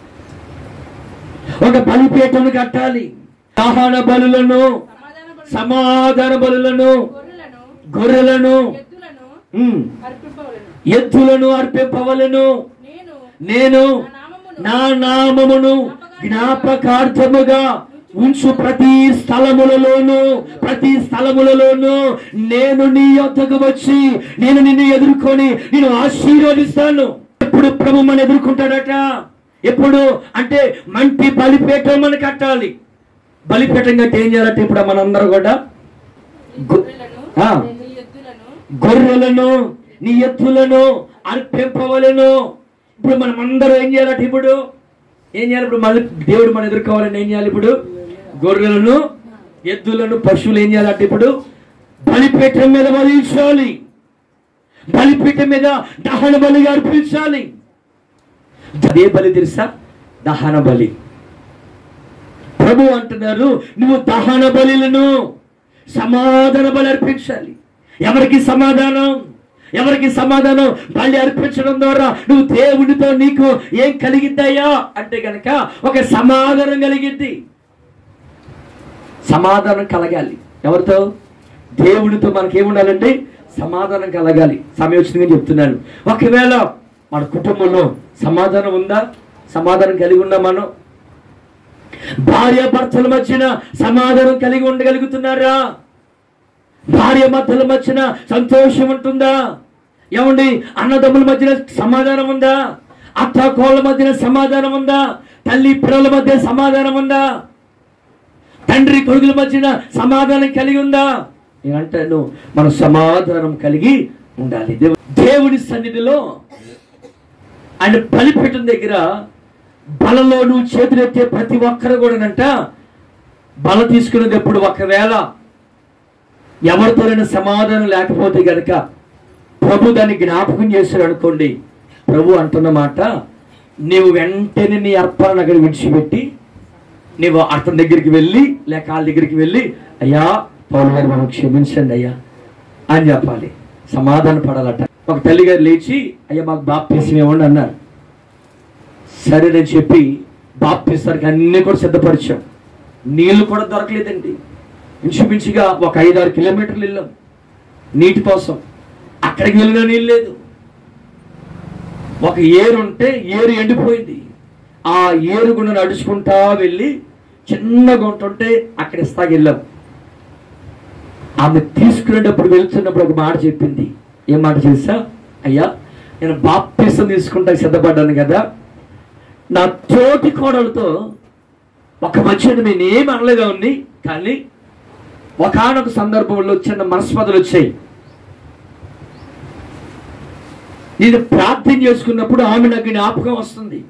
ఒక బలిపీఠం కట్టాలి ఆహార బలులను సమాధాన బలు సమాధాన బలులను గొర్రెలను గొర్రెలను ఎద్దులను ఉమ్, అర్పింపవలను ఎద్దులను అర్పింపవలను నేను నేను నా నామమును నా నామమును జ్ఞాపకార్థముగా ఉంచు ప్రతి స్థలములలోను ప్రతి స్థలములలోను నేను నీ యొద్దకు వచ్చి నేను నిన్ను ఎదుర్కొని నేను ఆశీర్వదిస్తాను ఎప్పుడు ప్రభు మన ఎదుర్కొంటాడట ఎప్పుడు అంటే మంటి బలిపీఠం మన కట్టాలి బలిపీఠం కట్టి ఏం చేయాలంటే ఇప్పుడు మనందరూ కూడా గు- గొర్రెలను ఆ. నీ ఎద్దులను గొర్రెలను నీ ఎత్తులను అర్పింపవలను ఇప్పుడు మనం అందరూ ఏం చేయాలంటే ఇప్పుడు ఏం చేయాలి ఇప్పుడు మళ్ళీ దేవుడు మనం ఎదుర్కోవాలని ఏం చేయాలి ఇప్పుడు గొర్రెలను ఎద్దులను పశువులు ఏం చేయాలంటే ఇప్పుడు బలిపీఠం మీద బలించాలి బలిపీఠం మీద దహన బలిగా అర్పించాలి అదే బలి తెలుసా దహన బలి ప్రభు అంటున్నారు నువ్వు దహన బలులను సమాధాన బలి అర్పించాలి ఎవరికి సమాధానం ఎవరికి సమాధానం బలి అర్పించడం ద్వారా నువ్వు దేవునితో నీకు ఏం కలిగిద్దయ్యా అంటే గనక ఒక సమాధానం కలిగిద్ది సమాధానం కలగాలి ఎవరితో దేవుడితో మనకి ఏముండాలంటే సమాధానం కలగాలి సమయోచితంగా చెప్తున్నాను ఒకవేళ మన కుటుంబంలో సమాధానం ఉందా సమాధానం కలిగి ఉందా మనం భార్య భర్తల మధ్యన సమాధానం కలిగి ఉండగలుగుతున్నారా భార్య భర్తల మధ్యన సంతోషం ఉంటుందా ఏమండి అన్నదమ్ముల మధ్యన సమాధానం ఉందా అత్త కోళ్ళ మధ్యన సమాధానం ఉందా తల్లి పిల్లల మధ్య సమాధానం ఉందా తండ్రి కొడుకుల మధ్యన సమాధానం కలిగి ఉందా నేను అంటాను మనం సమాధానం కలిగి ఉండాలి దేవు- దేవుని సన్నిధిలో ఆయన బలిపీఠం దగ్గర బలలో నువ్వు చేతులెత్తే ప్రతి ఒక్కరు కూడానంట బల తీసుకునేది ఎప్పుడు ఒకవేళ ఎవరితోనైనా సమాధానం లేకపోతే గనక ప్రభు దాన్ని జ్ఞాపకం చేశాడు అనుకోండి ప్రభు అంటున్న మాట నీవు వెంటనే నీ అర్పణ అక్కడ విడిచిపెట్టి నీవు అతని దగ్గరికి వెళ్ళి లేక వాళ్ళ దగ్గరికి వెళ్ళి అయ్యా పౌలు గారు మనం క్షమించండి అయ్యా అని చెప్పాలి సమాధాన పడాలట ఒక తల్లి గారు లేచి అయ్యా మాకు బాప్తీసం ఇవ్వండి అన్నారు సరే నేను చెప్పి బాప్తీసానికి అన్ని కూడా సిద్ధపరిచాం నీళ్లు కూడా దొరకలేదండి ఇంచుమించుగా ఒక ఐదు ఆరు కిలోమీటర్లు వెళ్ళాం నీటి కోసం అక్కడికి వెళ్ళినా నీళ్ళు లేదు ఒక ఏరు ఉంటే ఏరు ఎండిపోయింది ఆ ఏరు గుండా నడుచుకుంటా వెళ్ళి చిన్న గుంట ఉంటే అక్కడ ఇస్తాకి వెళ్ళాం ఆమె తీసుకునేటప్పుడు వెళ్తున్నప్పుడు ఒక మాట చెప్పింది ఏం మాట చేసా అయ్యా నేను బాప్తీసం తీసుకుంటా సిద్ధపడ్డాను కదా నా తోటి కోడలతో ఒక మధ్యన నేను ఏం అనలేదా ఉంది కానీ ఒకనొక సందర్భంలో చిన్న మనస్పదలు వచ్చాయి నేను ప్రార్థన చేసుకున్నప్పుడు ఆమె నాకు జ్ఞాపకం వస్తుంది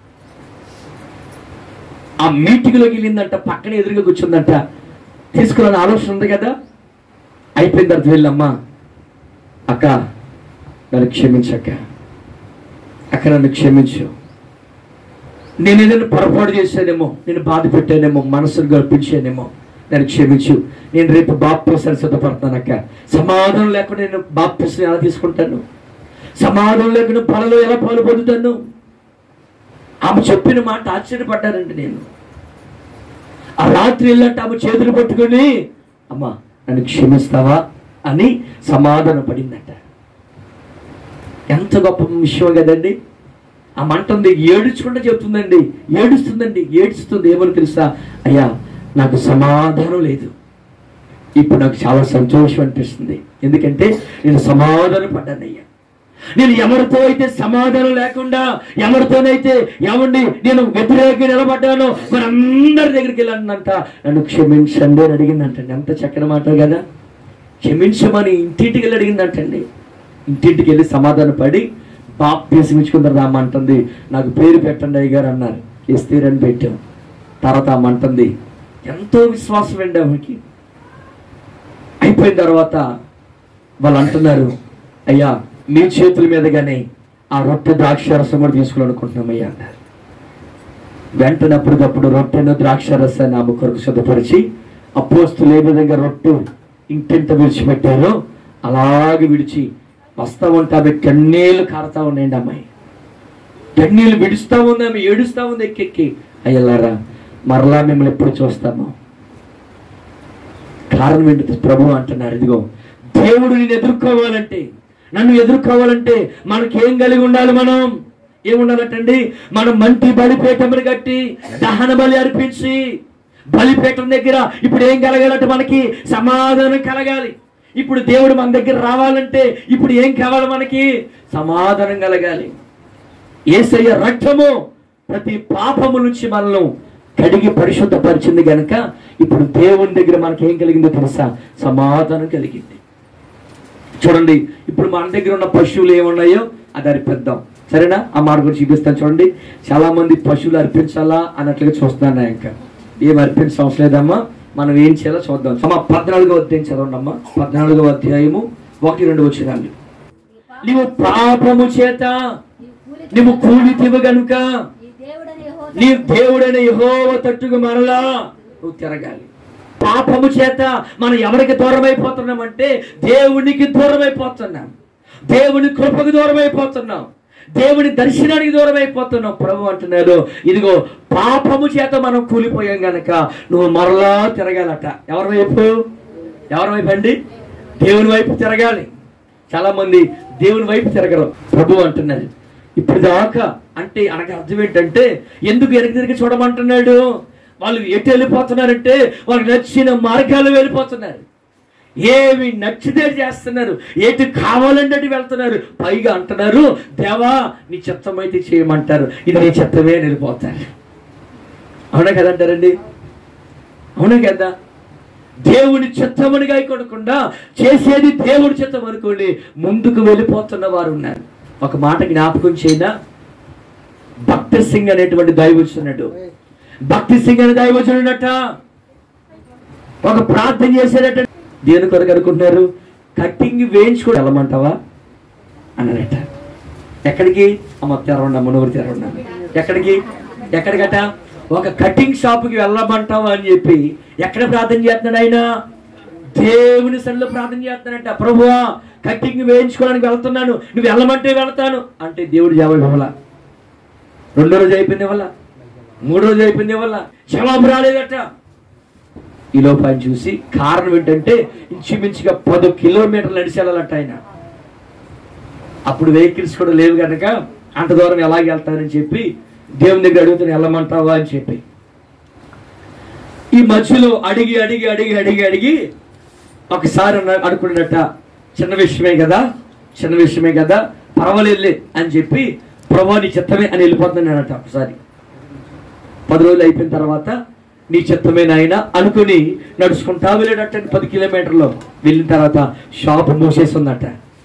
ఆ మీటింగ్లోకి వెళ్ళిందంట పక్కన ఎదురుగా కూర్చుందంట తీసుకురాని ఆలోచన ఉంది కదా అయిపోయిన తర్వాత వెళ్ళమ్మా అక్క నన్ను క్షమించక్క అక్క నన్ను క్షమించు నేను ఏదైనా పొరపాటు చేశానేమో నేను బాధ పెట్టానేమో మనసును గర్పించానేమో నన్ను క్షమించు నేను రేపు బాప్తీసాలు సిద్ధపడతాను అక్క సమాధానం లేకుండా నేను బాప్తీసం ఎలా తీసుకుంటాను సమాధానం లేకుండా పొలలో ఎలా పాలు పొందుతాను ఆమె చెప్పిన మాట ఆశ్చర్యపడ్డానండి నేను ఆ రాత్రి వెళ్ళంటే ఆమె చేతులు పట్టుకొని అమ్మా నన్ను క్షమిస్తావా అని సమాధాన పడిందట ఎంత గొప్ప విషయం కదండి ఆ మంట ఉంది ఏడుచుకుంటే చెప్తుందండి ఏడుస్తుందండి ఏడుస్తుంది ఏమని తెలుసా అయ్యా నాకు సమాధానం లేదు ఇప్పుడు నాకు చాలా సంతోషం అనిపిస్తుంది ఎందుకంటే నేను సమాధానం పడ్డాను అయ్యా నేను ఎవరితో అయితే సమాధానం లేకుండా ఎవరితోనైతే ఎవండి నేను వ్యతిరేకంగా నిలబడ్డానో మరి అందరి దగ్గరికి వెళ్ళానంట నన్ను క్షమించండి అని అడిగిందంటండి ఎంత చక్కని మాట కదా క్షమించమని ఇంటింటికి వెళ్ళి అడిగిందంటండి ఇంటింటికి వెళ్ళి సమాధానం పడి బాప్తీసం ఇచ్చుకుందరు రామంటుంది నాకు పేరు పెట్టండి అయ్యగారు అన్నారు ఎస్తీరని పెట్టాం తర్వాత ఆమె అంటుంది ఎంతో విశ్వాసం అండి ఆమెకి అయిపోయిన తర్వాత వాళ్ళు అంటున్నారు అయ్యా మీ చేతుల మీదగానే ఆ రొట్టె ద్రాక్షారసం కూడా తీసుకోవాలనుకుంటున్నాం అయ్యా అన్నారు వెంటనే అప్పటికప్పుడు రొట్టెను ద్రాక్షారసాన్ని ఆమె కొరకు సిద్ధపరిచి అపోస్తులు ఏ విధంగా రొట్టె ఇంటింట విడిచిపెట్టారో అలాగే విడిచి వస్తా ఉంటే ఆమె కన్నీళ్ళు కారుతా ఉన్నాయండి అమ్మాయి కన్నీళ్ళు విడుస్తా ఉంది ఆమె ఏడుస్తా ఉంది ఎక్కెక్కి అయ్యలారా మరలా మిమ్మల్ని ఎప్పుడు చూస్తాము కారణం ఏంటి ప్రభు అంటున్నారు ఇదిగో దేవుడు నేను ఎదుర్కోవాలంటే నన్ను ఎదుర్కోవాలంటే మనకి ఏం కలిగి ఉండాలి మనం ఏముండాలంటండి మనం మంటి బలిపీఠములు కట్టి దహన బలి అర్పించి బలిపీఠం దగ్గర ఇప్పుడు ఏం కలగాలంటే మనకి సమాధానం కలగాలి ఇప్పుడు దేవుడు మన దగ్గర రావాలంటే ఇప్పుడు ఏం కావాలి మనకి సమాధానం కలగాలి ఏసయ్య రక్తము ప్రతి పాపము నుంచి మనల్ని కడిగి పరిశుద్ధపరిచింది గనక ఇప్పుడు దేవుని దగ్గర మనకి ఏం కలిగిందో తెలుసా సమాధానం కలిగింది చూడండి ఇప్పుడు మన దగ్గర ఉన్న పశువులు ఏమున్నాయో అది అర్పిద్దాం సరేనా ఆ మాట గురించి చూపిస్తాను చూడండి చాలా మంది పశువులు అర్పించాలా అన్నట్లుగా చూస్తున్నాను ఇంకా ఏం అర్పించడం అవసరం లేదమ్మా మనం ఏం చేయాలో చూద్దాం అమ్మా పద్నాలుగో అధ్యాయం చదవండి అమ్మా పద్నాలుగో అధ్యాయము ఒకటి రెండు వచ్చినాలు నీవు పాపము చేత నువ్వు కూలితివు గనుక ఈ దేవుడని యెహోవా నీ దేవుడైన యెహోవా తట్టుకు మరలా నువ్వు తిరగాలి పాపము చేత మనం ఎవరికి దూరం అయిపోతున్నామంటే దేవునికి దూరం అయిపోతున్నాం దేవుని కృపకు దూరం అయిపోతున్నాం దేవుని దర్శనానికి దూరం అయిపోతున్నాం ప్రభు అంటున్నారు ఇదిగో పాపము చేత మనం కూలిపోయాం గనక నువ్వు మరలా తిరగాలట ఎవరి వైపు ఎవరి వైపు అండి దేవుని వైపు తిరగాలి చాలా మంది దేవుని వైపు తిరగరు ప్రభు అంటున్నారు ఇప్పుడు దాకా అంటే అనగా అర్థం ఏంటంటే ఎందుకు వెనక్కి తిరిగి చూడమంటున్నాడు వాళ్ళు ఎటు వెళ్ళిపోతున్నారంటే వాళ్ళకి నచ్చిన మార్గాలు వెళ్ళిపోతున్నారు ఏమి నచ్చితే చేస్తున్నారు ఏటి కావాలంటే అటు వెళ్తున్నారు పైగా అంటున్నారు దేవా నీ చిత్తం అయితే చేయమంటారు ఇది నీ చిత్తమే అని వెళ్ళిపోతారు అవునా కదంటారండి అవునా కదా దేవుని చిత్తమని గాయకొనకుండా చేసేది దేవుడి చిత్తం అనుకోండి ముందుకు వెళ్ళిపోతున్న వారు ఉన్నారు ఒక మాట జ్ఞాపకం చేయనా భక్తి సింగ్ అనేటువంటి దైవచున్నాడు భక్తి సింగ్ అనే దైవచున్నట ఒక ప్రార్థన చేశాడట దేని కొరకు అనుకుంటున్నారు కట్టింగ్ వేయించుకోవడం వెళ్ళమంటావా అన్నారట ఎక్కడికి అమ్మ తెరవండి మునుగురు తెరవండి ఎక్కడికి ఎక్కడికట ఒక కటింగ్ షాప్కి వెళ్ళమంటావా అని చెప్పి ఎక్కడ ప్రార్థన చేస్తున్నాడు ఆయన దేవుని సన్నిలో ప్రార్థన చేస్తున్నాడంట ప్రభువా కటింగ్ వేయించుకోవడానికి వెళ్తున్నాను నువ్వు వెళ్ళమంటే వెళ్తాను అంటే దేవుడు జవాబు ఇవ్వాల రెండో రోజు అయిపోయింది వల్ల మూడో రోజు అయిపోయింది వల్ల జవాబు రాలేదట ఈ లోపు ఆయన చూసి కారణం ఏంటంటే ఇంచుమించుగా పది కిలోమీటర్లు నడిచి వెళ్ళాలంట ఆయన అప్పుడు వెహికల్స్ కూడా లేవు కనుక అంత దూరం ఎలాగ వెళ్తానని చెప్పి దేవుని దగ్గర అడుగుతాను వెళ్ళమంటావా అని చెప్పి ఈ మధ్యలో అడిగి అడిగి అడిగి అడిగి అడిగి ఒకసారి అన్న- అనుకున్నట్ట చిన్న విషయమే కదా చిన్న విషయమే కదా పర్వాలేదులే అని చెప్పి ప్రభా నీ చిత్తమే అని వెళ్ళిపోతున్నాడట ఒకసారి పది రోజులు అయిపోయిన తర్వాత నీ చిత్తమే నాయన అనుకుని నడుచుకుంటా వెళ్ళాడట పది కిలోమీటర్లు వెళ్ళిన తర్వాత షాప్ మూసేస్తుందట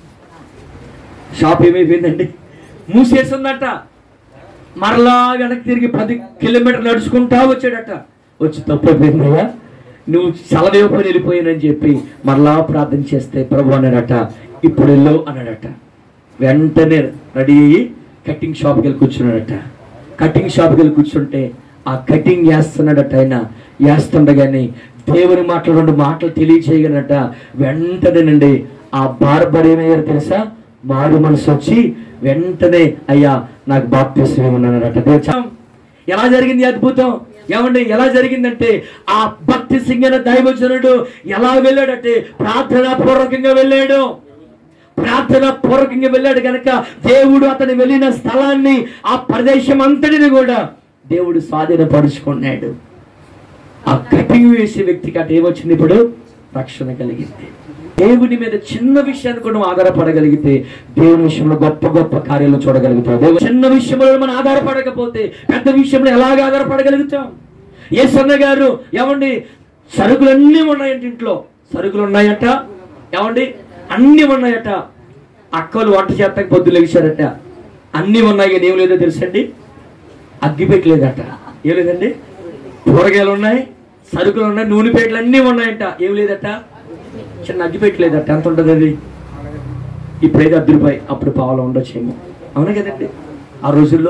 షాప్ ఏమైపోయిందండి మూసేస్తుందట మరలా వెనక్కి తిరిగి పది కిలోమీటర్లు నడుచుకుంటా వచ్చాడట వచ్చి తప్పైపోయిందయ్యా నువ్వు సెలవేపుని వెళ్ళిపోయానని చెప్పి మరలా ప్రార్థన చేస్తే ప్రభు అన్నాడట ఇప్పుడు వెళ్ళు అన్నాడట వెంటనే రెడీ అయ్యి కటింగ్ షాప్కి వెళ్ళి కూర్చున్నాడట కటింగ్ షాప్కి వెళ్ళి కూర్చుంటే ఆ కటింగ్ వేస్తున్నాడట ఆయన వేస్తుండగానే దేవుని మాటలు రెండు మాటలు తెలియచేయగలట వెంటనేనండి ఆ బార్బర్ ఏమయ్యారు తెలుసా మారు మనసు వచ్చి వెంటనే అయ్యా నాకు బాప్తిసం ఏమన్నాడట దేవుడు చా- ఎలా జరిగింది ఈ అద్భుతం ఏమండి ఎలా జరిగిందంటే ఆ భక్తి సింగన దైవజనుడు ఎలా వెళ్ళాడంటే ప్రార్థనా పూర్వకంగా వెళ్ళాడు ప్రార్థన పూర్వకంగా వెళ్ళాడు కనుక దేవుడు అతను వెళ్ళిన స్థలాన్ని ఆ ప్రదేశం అంతటిని కూడా దేవుడు స్వాధీనపరుచుకున్నాడు ఆ కటింగ్ వేసే వ్యక్తికి అటు ఏమొచ్చింది ఇప్పుడు రక్షణ కలిగింది దేవుని మీద చిన్న విషయాన్ని కూడా నువ్వు ఆధారపడగలిగితే దేవుని విషయంలో గొప్ప గొప్ప కార్యాలు చూడగలుగుతావు దేవుడు చిన్న విషయంలో మనం ఆధారపడకపోతే పెద్ద విషయంలో ఎలాగ ఆధారపడగలుగుతాం ఏ సన్న గారు ఏమండి సరుకులన్నీ ఉన్నాయంట ఇంట్లో సరుకులు ఉన్నాయట ఏమండి అన్ని ఉన్నాయట అక్కలు వంట చేస్తాకి పొద్దులు లేచారట అన్ని ఉన్నాయి కానీ ఏం లేదో తెలుసండి అగ్గి పెట్టలేదట ఏం లేదండి కూరగాయలు ఉన్నాయి సరుకులు ఉన్నాయి నూనె పేటలు అన్నీ ఉన్నాయంట ఏం లేదట చిన్న అగ్గి పెట్టలేదట ఎంత ఉంటుంది అది ఇప్పుడైతే అర్ధ రూపాయి అప్పుడు పావులో ఉండొచ్చేమో అవునా కదండి ఆ రోజుల్లో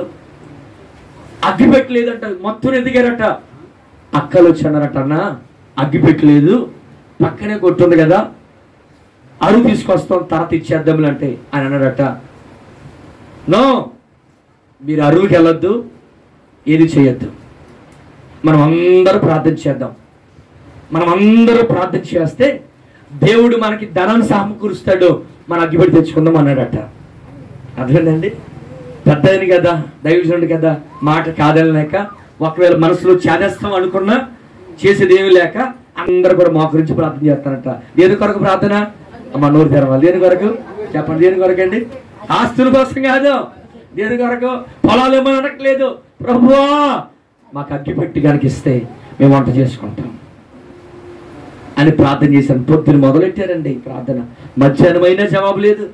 అగ్గి పెట్టలేదంట మొత్తం ఎదిగారట అక్కలు వచ్చారట అన్న అగ్గి పెట్టలేదు పక్కనే కొట్టుంది కదా అరువు తీసుకొస్తాం తర్వాత ఇచ్చేద్దాంలే అంటే ఆయన అన్నాడట నో మీరు అరువుకి వెళ్ళొద్దు ఏది చేయొద్దు మనం అందరూ ప్రార్థన చేద్దాం మనం అందరూ ప్రార్థన చేస్తే దేవుడు మనకి ధనాన్ని సమకూరుస్తాడు మన అగ్గిపెట్టి తెచ్చుకుందాం అన్నాడట అర్థమైందండి పెద్దది కదా దైవజనుడు కదా మాట కాదనలేక ఒకవేళ మనసులో చేదేస్తాం అనుకున్నా చేసేది ఏమీ లేక అందరూ కూడా మా గురించి ప్రార్థన చేస్తారంట దేని కొరకు ప్రార్థన అమ్మ నోరు తెరవాలి దేని కొరకు చెప్పండి దేని కొరకు అండి ఆస్తుల కోసం కాదు దేని కొరకు పొలాలు ఏమని అనట్లేదు ప్రభువా మాకు అగ్గి పెట్టి కనుక ఇస్తే మేము వంట చేసుకుంటాం అని ప్రార్థన చేశాను పొద్దున మొదలెట్టారండి ఈ ప్రార్థన మధ్యాహ్నమైనా జవాబు లేదు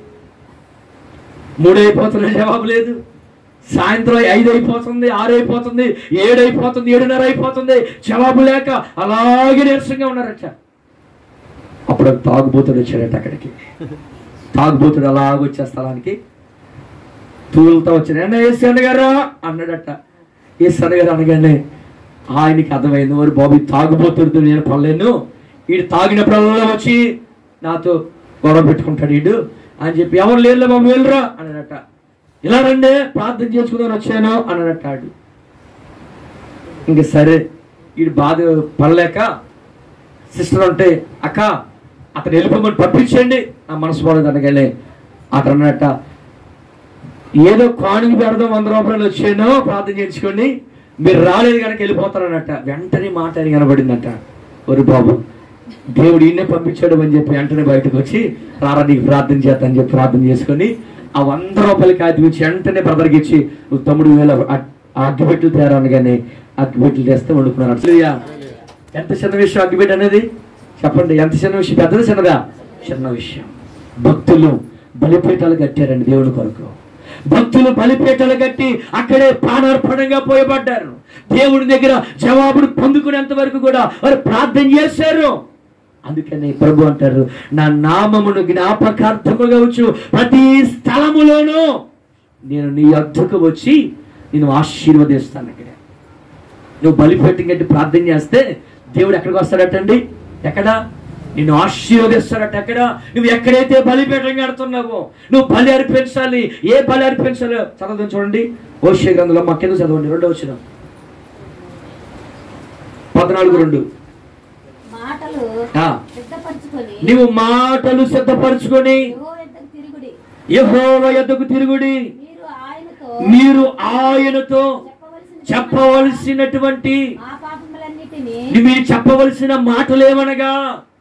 మూడు అయిపోతున్న జవాబు లేదు సాయంత్రం ఐదు అయిపోతుంది ఆరు అయిపోతుంది ఏడు అయిపోతుంది ఏడున్నర అయిపోతుంది జవాబు లేక అలాగే నీరసంగా ఉన్నారట అప్పుడు ఒక తాగుబోతుడు వచ్చాడట అక్కడికి తాగుబోతుడు అలాగ వచ్చే స్థలానికి తూలుతో వచ్చిన "ఏన్నా ఏసన్న గారు అన్నాడట ఏసన్న గారు అనగానే ఆయనకి అర్థమైంది మరి బాబు ఈ తాగుబోతుడితో నేను పడలేను వీడు తాగినప్పుడల్లా వచ్చి నాతో గొడవ పెట్టుకుంటాడు వీడు అని చెప్పి ఎవరు లేరులే బాబు వెళ్ళరా అన్నాడట ఇలా రండి ప్రార్థన చేసుకుందామని వచ్చాను అన్నాడట ఆడు ఇంక సరే వీడు బాధ పడలేక సిస్టర్ అంటే అక్క అతను వెళ్ళిపోమని పంపించండి నా మనసు పోలేదు అనగానే అతను అన్నట్ట ఏదో కాణికి పెడదాం వంద రూపాయలు వచ్చాను ప్రార్థన చేయించుకోండి మీరు రాలేదు కనుక వెళ్ళిపోతారన్నట్ట వెంటనే మాట అని కనబడిందట ఒరి బాబు దేవుడు ఈయనే పంపించాడు అని చెప్పి వెంటనే బయటకు వచ్చి రారా నీకు ప్రార్థన చేస్తా అని చెప్పి ప్రార్థన చేసుకొని ఆ వంద రూపాయలకి కాగితం ఇచ్చి వెంటనే బ్రదర్కి ఇచ్చి "నువ్వు తమ్ముడు వేల అగ్గిపెట్లు తేరా అనగానే అగ్గిపెట్లు తెస్తే వండుకున్నారు అసలుయా ఎంత చిన్న విషయం అగ్గిపెట్టి అనేది చెప్పండి ఎంత చిన్న విషయం పెద్దది చిన్నదా చిన్న విషయం భక్తులు బలిపీఠాలు కట్టారండి దేవుని కొరకు భక్తులు బలిపీఠాలు కట్టి అక్కడే ప్రాణార్పణంగా పోయబడ్డారు దేవుడి దగ్గర జవాబును పొందుకునేంత వరకు కూడా వారు ప్రార్థన చేశారు అందుకని ప్రభు అంటారు నా నామమును జ్ఞాపకార్థముగా వచ్చు ప్రతి స్థలములోనూ నేను నీ అద్దకు వచ్చి నేను ఆశీర్వదిస్తాను అక్కడ నువ్వు బలిపెట్టి కట్టి ప్రార్థన చేస్తే దేవుడు ఎక్కడికి వస్తాడటండి ఎక్కడ నిన్ను ఆశీర్వదిస్తాడట ఎక్కడ నువ్వు ఎక్కడైతే బలిపీఠం కడుతున్నావో నువ్వు బలి అర్పించాలి ఏ బలి అర్పించాలో చదవడం చూడండి ఓషే గ్రంథంలో మా కింద చదవండి రెండో వచ్చిన పద్నాలుగు రెండు మాటలు ఆ. సిద్ధపరచుకొని నీవు మాటలు సిద్ధపరచుకొని యెహోవా యొద్దకు తిరుగుడి యెహోవా యొద్దకు తిరుగుడి మీరు ఆయనతో మీరు ఆయనతో చెప్పవలసిన చెప్పవలసినటువంటి మా పాపములన్నిటినీ మీరు చెప్పవలసిన మాటలు ఏమనగా మా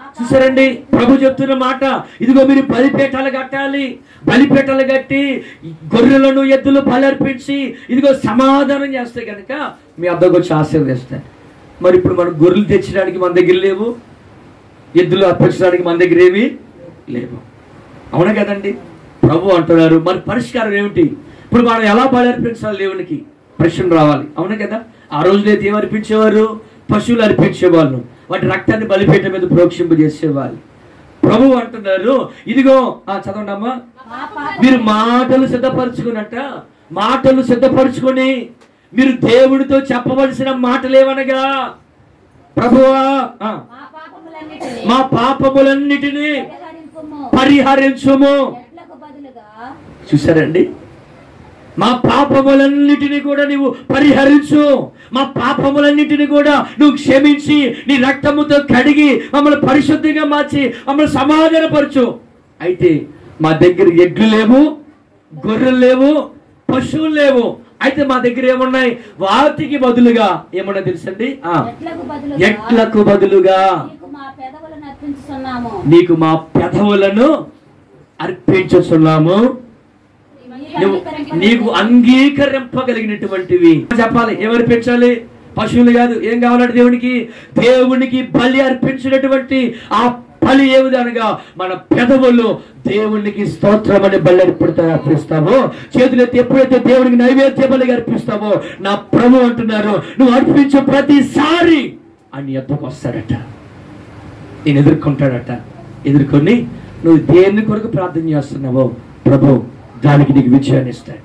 చూసారండి ప్రభు చెప్తున్న మాట ఇదిగో మీరు బలిపేటలు కట్టాలి బలిపేటలు కట్టి గొర్రెలను ఎద్దులు బలర్పించి ఇదిగో సమాధానం చేస్తే కనుక మీ అద్దకు వచ్చి ఆశీర్వదిస్తాయి మరి ఇప్పుడు మనం గొర్రెలు తెచ్చడానికి మన దగ్గర లేవు ఎద్దులు అర్పించడానికి మన దగ్గర ఏమి లేవు అవునా కదండి ప్రభు అంటున్నారు మరి పరిష్కారం ఏమిటి ఇప్పుడు మనం ఎలా బలి అర్పించాలి దేవునికి ప్రశ్న రావాలి అవునా కదా ఆ రోజులైతే ఏం అర్పించేవారు పశువులు అర్పించేవాళ్ళు వాటి రక్తాన్ని బలిపేట మీద ప్రోక్షింపు చేసేవాళ్ళు ప్రభు అంటున్నారు ఇదిగో ఆ చదవండి అమ్మా మా పాప మీరు మాటలు సిద్ధపరచుకున్నట్ట మాటలు సిద్ధపరచుకొని మీరు దేవుడితో చెప్పవలసిన మాటలేవనగా ప్రభువా ఆ, మా పాపములన్నిటినీ మా పాపములన్నిటినీ పరిహరింపుము పరిహరించుము ఎడ్లకు బదులుగా చూసారండి మా పాపములన్నిటిని కూడా నీవు పరిహరించు మా పాపములన్నిటిని కూడా నువ్వు క్షమించి నీ రక్తముతో కడిగి మమ్మల్ని పరిశుద్ధిగా మార్చి మమ్మల్ని సమాధానపరచు అయితే మా దగ్గర ఎడ్లు లేవు గొర్రెలు లేవు పశువులు లేవు అయితే మా దగ్గర ఏమున్నాయి వాటికి బదులుగా ఏమన్నా తెలుసండి ఆ, ఎడ్లకు బదులుగా ఎడ్లకు బదులుగా నీకు మా పెదవులను అర్పించుతున్నాము నీకు మా పెదవులను అర్పించుచున్నాము నువ్వు నీకు అంగీకరింపగలిగినటువంటివి చెప్పాలి ఏమర్పించాలి పశువులు కాదు ఏం కావాలంటే దేవునికి దేవునికి బలి అర్పించినటువంటి ఆ బలి ఏ విధంగా మన పెదవులు దేవునికి స్తోత్రం అని బలి అర్పిస్తా అర్పిస్తావో చేతులెత్తి ఎప్పుడైతే దేవునికి నైవేద్య బలిగా అర్పిస్తావో నా ప్రభు అంటున్నారు నువ్వు అర్పించే ప్రతిసారి అని ఎద్దకు వస్తాడట నేను ఎదుర్కొంటాడట ఎదుర్కొని నువ్వు దేని కొరకు ప్రార్థన చేస్తున్నావో ప్రభు దానికి నీకు విజయాన్ని ఇస్తాడు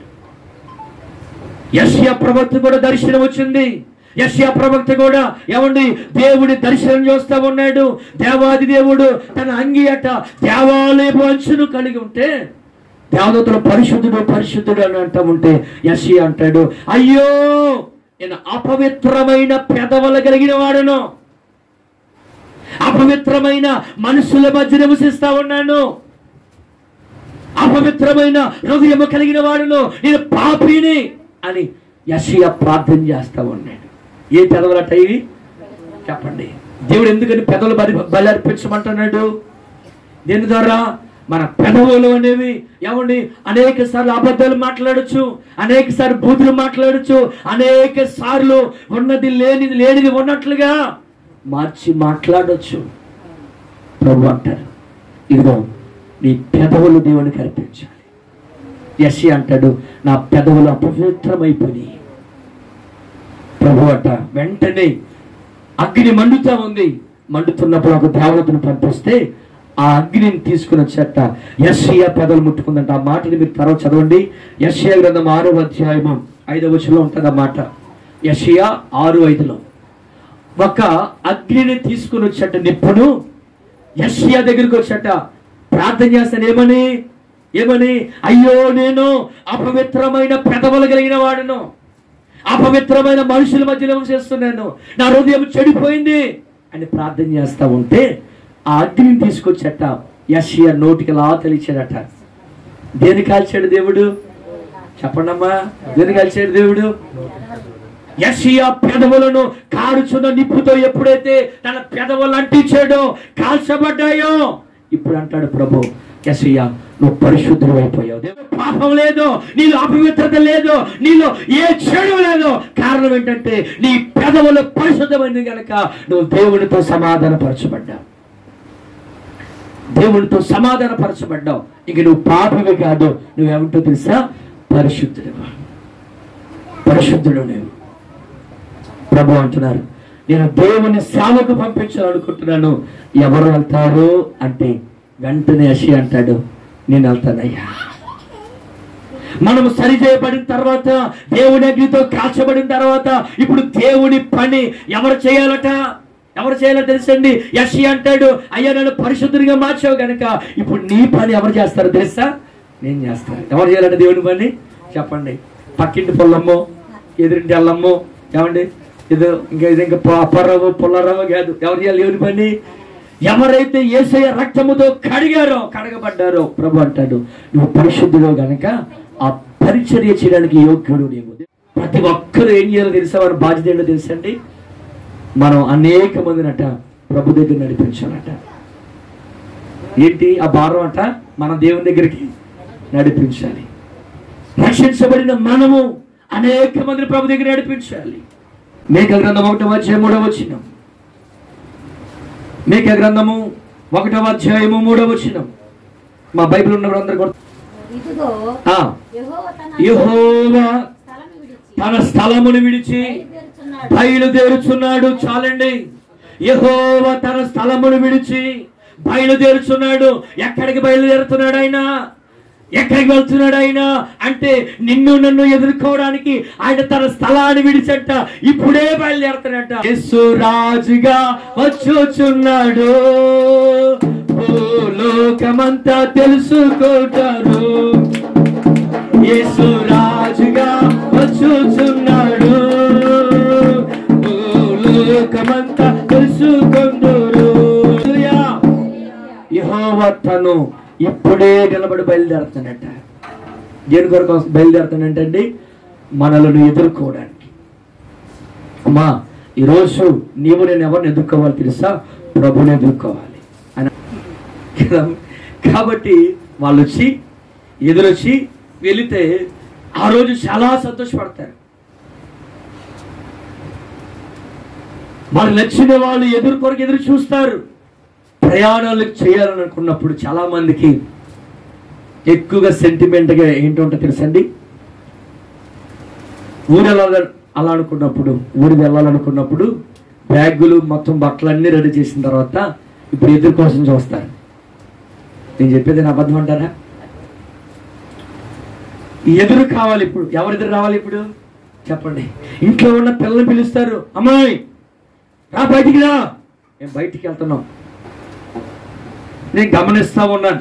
యశ్యా ప్రవక్త కూడా దర్శనం వచ్చింది యశ్యా ప్రవక్త కూడా ఏమండి దేవుడి దర్శనం చేస్తా ఉన్నాడు దేవాది దేవుడు తన అంగి అట దేవాలయపు అంచును కలిగి ఉంటే దేవదూతలు పరిశుద్ధుడు పరిశుద్ధుడు అని అంటా ఉంటే యశ్యా అంటాడు అయ్యో నేను అపవిత్రమైన పెదవులు కలిగిన వాడను అపవిత్రమైన మనుషుల మధ్య నివసిస్తా ఉన్నాను అపవిత్రమైన హృదయము కలిగిన వాడును నేను పాపిని అని యషియా ప్రార్థన చేస్తా ఉన్నాడు ఏ పెదవులట ఇవి చెప్పండి దేవుడు ఎందుకని పెదవులు బలి బలి అర్పించమంటున్నాడు దేని ద్వారా మన పెదవులు అనేవి ఏమండి అనేక సార్లు అబద్ధాలు మాట్లాడచ్చు అనేక సార్లు బూతులు మాట్లాడచ్చు అనేక సార్లు ఉన్నది లేనిది లేనిది ఉన్నట్లుగా మార్చి మాట్లాడొచ్చు ప్రభు అంటారు ఇదిగో నీ పెదవులు దేవునికి అర్పించాలి యసి అంటాడు నా పెదవులు అపవిత్రమైపోయి ప్రభు అంట వెంటనే అగ్ని మండుతా ఉంది మండుతున్నప్పుడు ఒక దేవతను పంపిస్తే ఆ అగ్నిని తీసుకుని వచ్చేట యస్సియా పెదవులు ముట్టుకుందంట ఆ మాటని మీరు తర్వాత చదవండి యస్సియా గ్రంథం ఆరో అధ్యాయము ఐదవ వచనంలో ఉంటుంది ఆ మాట యస్సియా ఆరు ఐదులో ఒక అగ్నిని తీసుకుని వచ్చేట నిప్పును యష్యా దగ్గరికి వచ్చట ప్రార్థన చేస్తాను ఏమని ఏమని అయ్యో నేను అపవిత్రమైన పెదవులు కలిగిన వాడును అపవిత్రమైన మనుషుల మధ్యలో చేస్తున్నాను నా హృదయం చెడిపోయింది అని ప్రార్థన చేస్తా ఉంటే ఆ అగ్నిని తీసుకొచ్చట యషియా నోటికి లా తెలిచాడట దేని కాల్చాడు దేవుడు చెప్పండమ్మా దేని కాల్చాడు దేవుడు యషియా పెదవులను కారుచున్న నిప్పుతో ఎప్పుడైతే తన పెదవులు అంటించాడో కాల్చబడ్డాయో ఇప్పుడు అంటాడు ప్రభు యషియా నువ్వు పరిశుద్ధుడు అయిపోయావు దేవుడు పాపం లేదు నీలో అపవిత్రత లేదు నీలో ఏ చెడు లేదు కారణం ఏంటంటే నీ పెదవులు పరిశుద్ధమైంది కనుక నువ్వు దేవునితో సమాధానపరచబడ్డావు దేవునితో సమాధానపరచబడ్డావు ఇంక నువ్వు పాపమే కాదు నువ్వేమంటో తెలుసా పరిశుద్ధుడు పరిశుద్ధుడు నేను ప్రభు అంటున్నారు నేను దేవుని సేవకు పంపించాలనుకుంటున్నాను ఎవరు వెళ్తారు అంటే వెంటనే అషి అంటాడు నేను వెళ్తానయ్యా మనము సరి చేయబడిన తర్వాత దేవుని అగ్నితో కాల్చబడిన తర్వాత ఇప్పుడు దేవుని పని ఎవరు చేయాలట ఎవరు చేయాలో తెలుసండి యషి అంటాడు అయ్యా నన్ను పరిశుద్ధునిగా మార్చావు గనక ఇప్పుడు నీ పని ఎవరు చేస్తారు తెలుసా నేను చేస్తాను ఎవరు చేయాలంటే దేవుని పని చెప్పండి పక్కింటి పొల్లమ్మో ఎదురింటి అల్లమ్మో ఏమండి ఇది ఇంకా ఇది ఇంకా పొ- అప్పర్రవ్వ పుల్లరవ్వ కాదు ఎవరు చేయాలి దేవుని పని ఎవరైతే ఏసయ్య రక్తముతో కడిగారో కడగబడ్డారో ప్రభు అంటాడు నువ్వు పరిశుద్ధుడు గనక ఆ పరిచర్య చేయడానికి యోగ్యుడు నీవు ప్రతి ఒక్కరు ఏం చేయాలో తెలుసా వారి బాధ్యత ఏంటో తెలుసండి మనం అనేక మందినట ప్రభు దగ్గర నడిపించాలట ఏంటి ఆ భారం అంట మన దేవుని దగ్గరికి నడిపించాలి రక్షించబడిన మనము అనేక మంది ప్రభు దగ్గర నడిపించాలి మేక గ్రంథం ఒకటవ అధ్యాయం మూడవ వచ్చిన మేక గ్రంథము ఒకటవ అధ్యాయము మూడవ వచ్చిన మా బైబిల్ ఉన్న అందరు కూడా ఇదిగో ఆ, యెహోవా తన యెహోవా స్థలం విడిచి తన స్థలమును విడిచి బయలుదేరుచున్నాడు. బయలుదేరుచున్నాడు చాలండి యెహోవా తన స్థలమును విడిచి బయలుదేరుచున్నాడు ఎక్కడికి బయలుదేరుతున్నాడు ఆయన ఎక్కడికి వెళ్తున్నాడు ఆయన అంటే నిన్ను నన్ను ఎదుర్కోవడానికి ఆయన తన స్థలాన్ని విడిచంట ఇప్పుడే బయలుదేరుతాడంట యేసు రాజుగా వచ్చుచున్నాడు లోకమంతా తెలుసుకుంటారు యేసు రాజుగా వచ్చుచున్నాడు లోకమంతా తెలుసుకుందురు యెహోవా తను ఇప్పుడే నిలబడి బయలుదేరుతానట దేని కొరకు బయలుదేరుతానంటే అండి మనలను ఎదుర్కోవడానికి అమ్మా ఈరోజు నీవు నేను ఎవరిని ఎదుర్కోవాలి తెలుసా ప్రభుని ఎదుర్కోవాలి అని కదా? కాబట్టి వాళ్ళు వచ్చి ఎదురొచ్చి వెళితే ఆ రోజు చాలా సంతోషపడతారు వాళ్ళు నచ్చిన వాళ్ళు ఎదురు కొరకు ఎదురు చూస్తారు ప్రయాణాలు చేయాలని అనుకున్నప్పుడు చాలా మందికి ఎక్కువగా సెంటిమెంట్గా ఏంటంటే తెలుసండి ఊరు వెళ్ళాలి అలా అనుకున్నప్పుడు ఊరికి వెళ్ళాలనుకున్నప్పుడు బ్యాగులు మొత్తం బట్టలన్నీ రెడీ చేసిన తర్వాత ఇప్పుడు ఎదురు కోసం చూస్తారు నేను చెప్పేది నా అబద్ధం అంటారా ఎదురు కావాలి ఇప్పుడు ఎవరు ఎదురు రావాలి ఇప్పుడు చెప్పండి ఇంట్లో ఉన్న పిల్లల్ని పిలుస్తారు అమ్మాయి రా బయటికి రా మేము బయటికి వెళ్తున్నాం నేను గమనిస్తా ఉన్నాను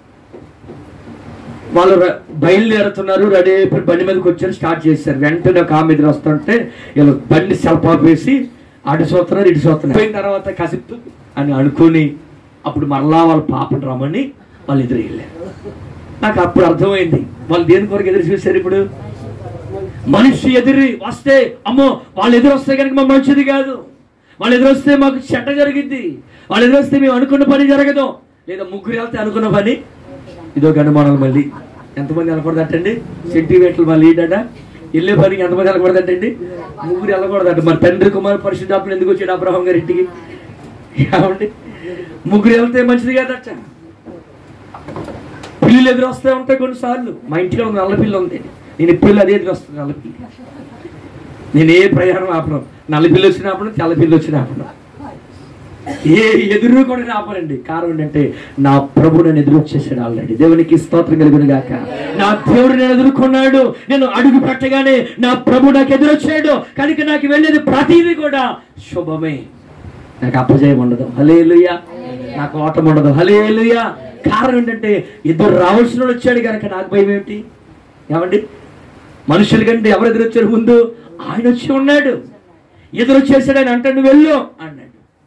వాళ్ళు ర- బయలుదేరుతున్నారు రెడీ అయిపోయి బండి మీదకి వచ్చారు స్టార్ట్ చేశారు వెంటనే ఒక ఆమె ఎదురు వస్తుంటే వీళ్ళు బండి సెల్ఫ్ ఆఫ్ వేసి అటు చూస్తున్నారు ఇటు చూస్తున్నారు పోయిన తర్వాత కసిప్తు అని అనుకుని అప్పుడు మరలా వాళ్ళ పాపను రమ్మని వాళ్ళు ఎదురు వెళ్ళారు నాకు అప్పుడు అర్థమైంది వాళ్ళు దేని కొరకు ఎదురు చూశారు ఇప్పుడు మనిషి ఎదురు వస్తే అమ్మో వాళ్ళు ఎదురు వస్తే కనుక మా మంచిది కాదు వాళ్ళు ఎదురు వస్తే మాకు చెడ్డ జరిగింది వాళ్ళు ఎదురు వస్తే మేము అనుకున్న పని జరగదు లేదా ముగ్గురు వెళ్తే అనుకున్న పని ఇదో అనుమానాలు మళ్ళీ ఎంతమంది వెళ్ళకూడదటండి సెంటిమీటర్లు మళ్ళీ ఏంటంట వెళ్ళే పనికి ఎంతమంది వెళ్ళకూడదటండి ముగ్గురు వెళ్ళకూడదట మరి తండ్రి కుమార్ పరిశుద్ధాత్మలు ఎందుకు వచ్చాడు అబ్రహం గారి ఇంటికి ఏమండి ముగ్గురు వెళ్తే మంచిది కాదట పిల్లులు ఎదురు వస్తూ ఉంటాయి కొన్నిసార్లు మా ఇంటిలో ఉన్న నల్ల పిల్ల ఉంది నేను ఎప్పుడు అదే ఎదురు వస్తుంది నల్ల పిల్ల నేను ఏ ప్రయాణం ఆపను నల్ల పిల్ల వచ్చినప్పుడు తెల్ల పిల్ల వచ్చినప్పుడు ఏ ఎదురు కూడా రాపనండి కారణం ఏంటంటే నా ప్రభు నన్ను ఎదురు వచ్చేసాడు ఆల్రెడీ దేవునికి స్తోత్రం కలుగును గాక నా దేవుడు నేను ఎదుర్కొన్నాడు నేను అడుగు పెట్టగానే నా ప్రభు నాకు ఎదురొచ్చాడు కనుక నాకు వెళ్ళేది ప్రతిదీ కూడా శుభమే నాకు అపజయం ఉండదు హలేలుయ నాకు ఓటం ఉండదు హలేలుయ కారణం ఏంటంటే ఎదురు రావాల్సిన వాడు వచ్చాడు కనుక నాకు భయం ఏమిటి ఏమండి మనుషుల కంటే ఎవరు ఎదురు వచ్చారు ముందు ఆయన వచ్చి ఉన్నాడు ఎదురు వచ్చేసాడు ఆయన అంటాడు వెళ్ళు అన్నాడు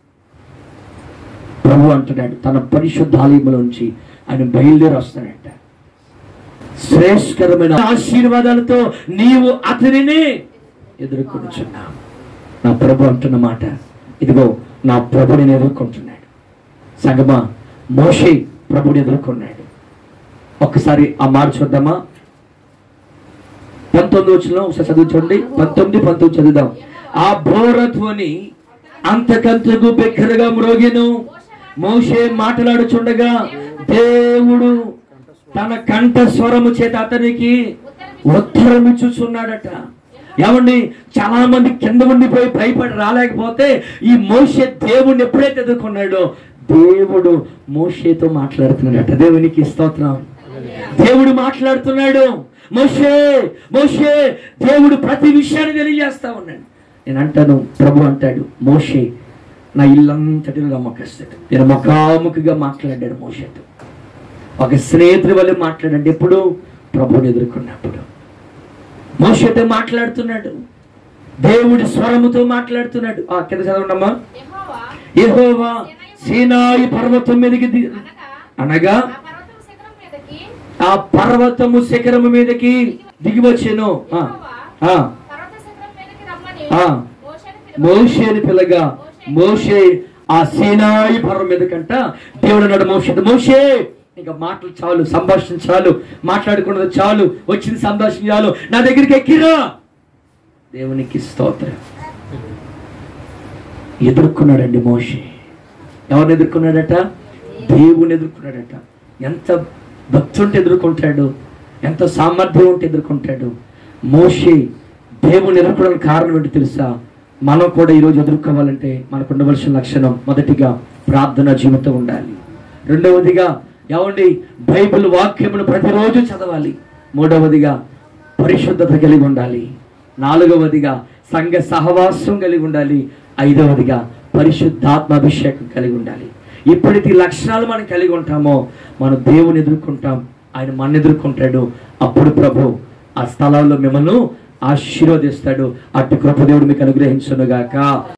ప్రభు అంటున్నాడు తన పరిశుద్ధ ఆలయంలోంచి ఆయన బయలుదేరి వస్తాడంట శ్రేష్కరమైన ఆశీర్వాదాలతో నీవు అతనిని ఎదుర్కొనుచున్నావు నా ప్రభు అంటున్న మాట ఇదిగో నా ప్రభుని నేను ఎదుర్కొంటున్నాడు సంగమా మోషే ప్రభుని ఎదుర్కొన్నాడు ఒక్కసారి ఆ మాట చూద్దామా పంతొమ్మిది వచ్చిన ఒకసారి చదువుకోండి పంతొమ్మిది పంతొమ్మిది చదువుదాం ఆ బోరధ్వని అంతకంతకు బిగ్గరగా మ్రోగెను మోషే మాట్లాడుచుండగా దేవుడు తన కంఠ స్వరము చేత అతనికి ఉత్తరం ఇచ్చుచున్నాడట ఏమండి చాలా మంది కింద ఉండిపోయి భయపడి రాలేకపోతే ఈ మోషే దేవుడిని ఎప్పుడైతే ఎదుర్కొన్నాడో దేవుడు మోషేతో మాట్లాడుతున్నాడట దేవునికి స్తోత్రం దేవుడు మాట్లాడుతున్నాడు మోషే మోషే దేవుడు ప్రతి విషయాన్ని తెలియజేస్తా ఉన్నాడు నేను అంటాను ప్రభు అంటాడు మోషే నా ఇల్లంతటిలో నమ్మకస్తాడు నేను ముఖాముఖిగా మాట్లాడాడు మోషేతో ఒక స్నేహితుడి వల్ల మాట్లాడండి ఎప్పుడు ప్రభుని ఎదుర్కొన్నప్పుడు మోషతో మాట్లాడుతున్నాడు దేవుడి స్వరముతో మాట్లాడుతున్నాడు ఆ కింద చదవండమ్మా యెహోవా యెహోవా సీనాయి పర్వతం మీదకి ది- అనగా ఆ పర్వతం శిఖరం మీదకి ఆ పర్వతము శిఖరము మీదకి దిగి వచ్చాను ఆ, ఆ, పర్వత శిఖరం మీదకి రమ్మని ఆ. మోషేను పిలువ మోషేని పిల్లగా మోషే ఆ సేనాయి పర్వం మీద కంట దేవుడు అన్నాడు మోషే మోషే ఇంకా మాటలు చాలు సంభాషణ చాలు మాట్లాడుకున్నది చాలు వచ్చింది సంభాషణ చాలు నా దగ్గరికి ఎక్కిరా దేవునికి స్తోత్రం ఎదుర్కొన్నాడండి మోషే ఎవరిని ఎదుర్కొన్నాడట దేవుని ఎదుర్కొన్నాడట ఎంత భక్తి ఉంటే ఎదుర్కొంటాడు ఎంత సామర్థ్యం ఉంటే ఎదుర్కొంటాడు మోషే దేవుని ఎదుర్కోవడానికి కారణం ఏంటి తెలుసా మనం కూడా ఈరోజు ఎదుర్కోవాలంటే మనకు ఉండవలసిన లక్షణం మొదటిగా ప్రార్థన జీవితం ఉండాలి రెండవదిగా ఏమండి బైబిల్ వాక్యమును ప్రతిరోజు చదవాలి మూడవదిగా పరిశుద్ధత కలిగి ఉండాలి నాలుగవదిగా సంఘ సహవాసం కలిగి ఉండాలి ఐదవదిగా పరిశుద్ధాత్మ అభిషేకం కలిగి ఉండాలి ఎప్పుడైతే ఈ లక్షణాలు మనం కలిగి ఉంటామో మనం దేవుని ఎదుర్కొంటాం ఆయన మన ఎదుర్కొంటాడు అప్పుడు ప్రభు ఆ స్థలాల్లో మిమ్మల్ని ఆశీర్వదిస్తాడు అటు కృపదేవుడు మీకు అనుగ్రహించునుగాక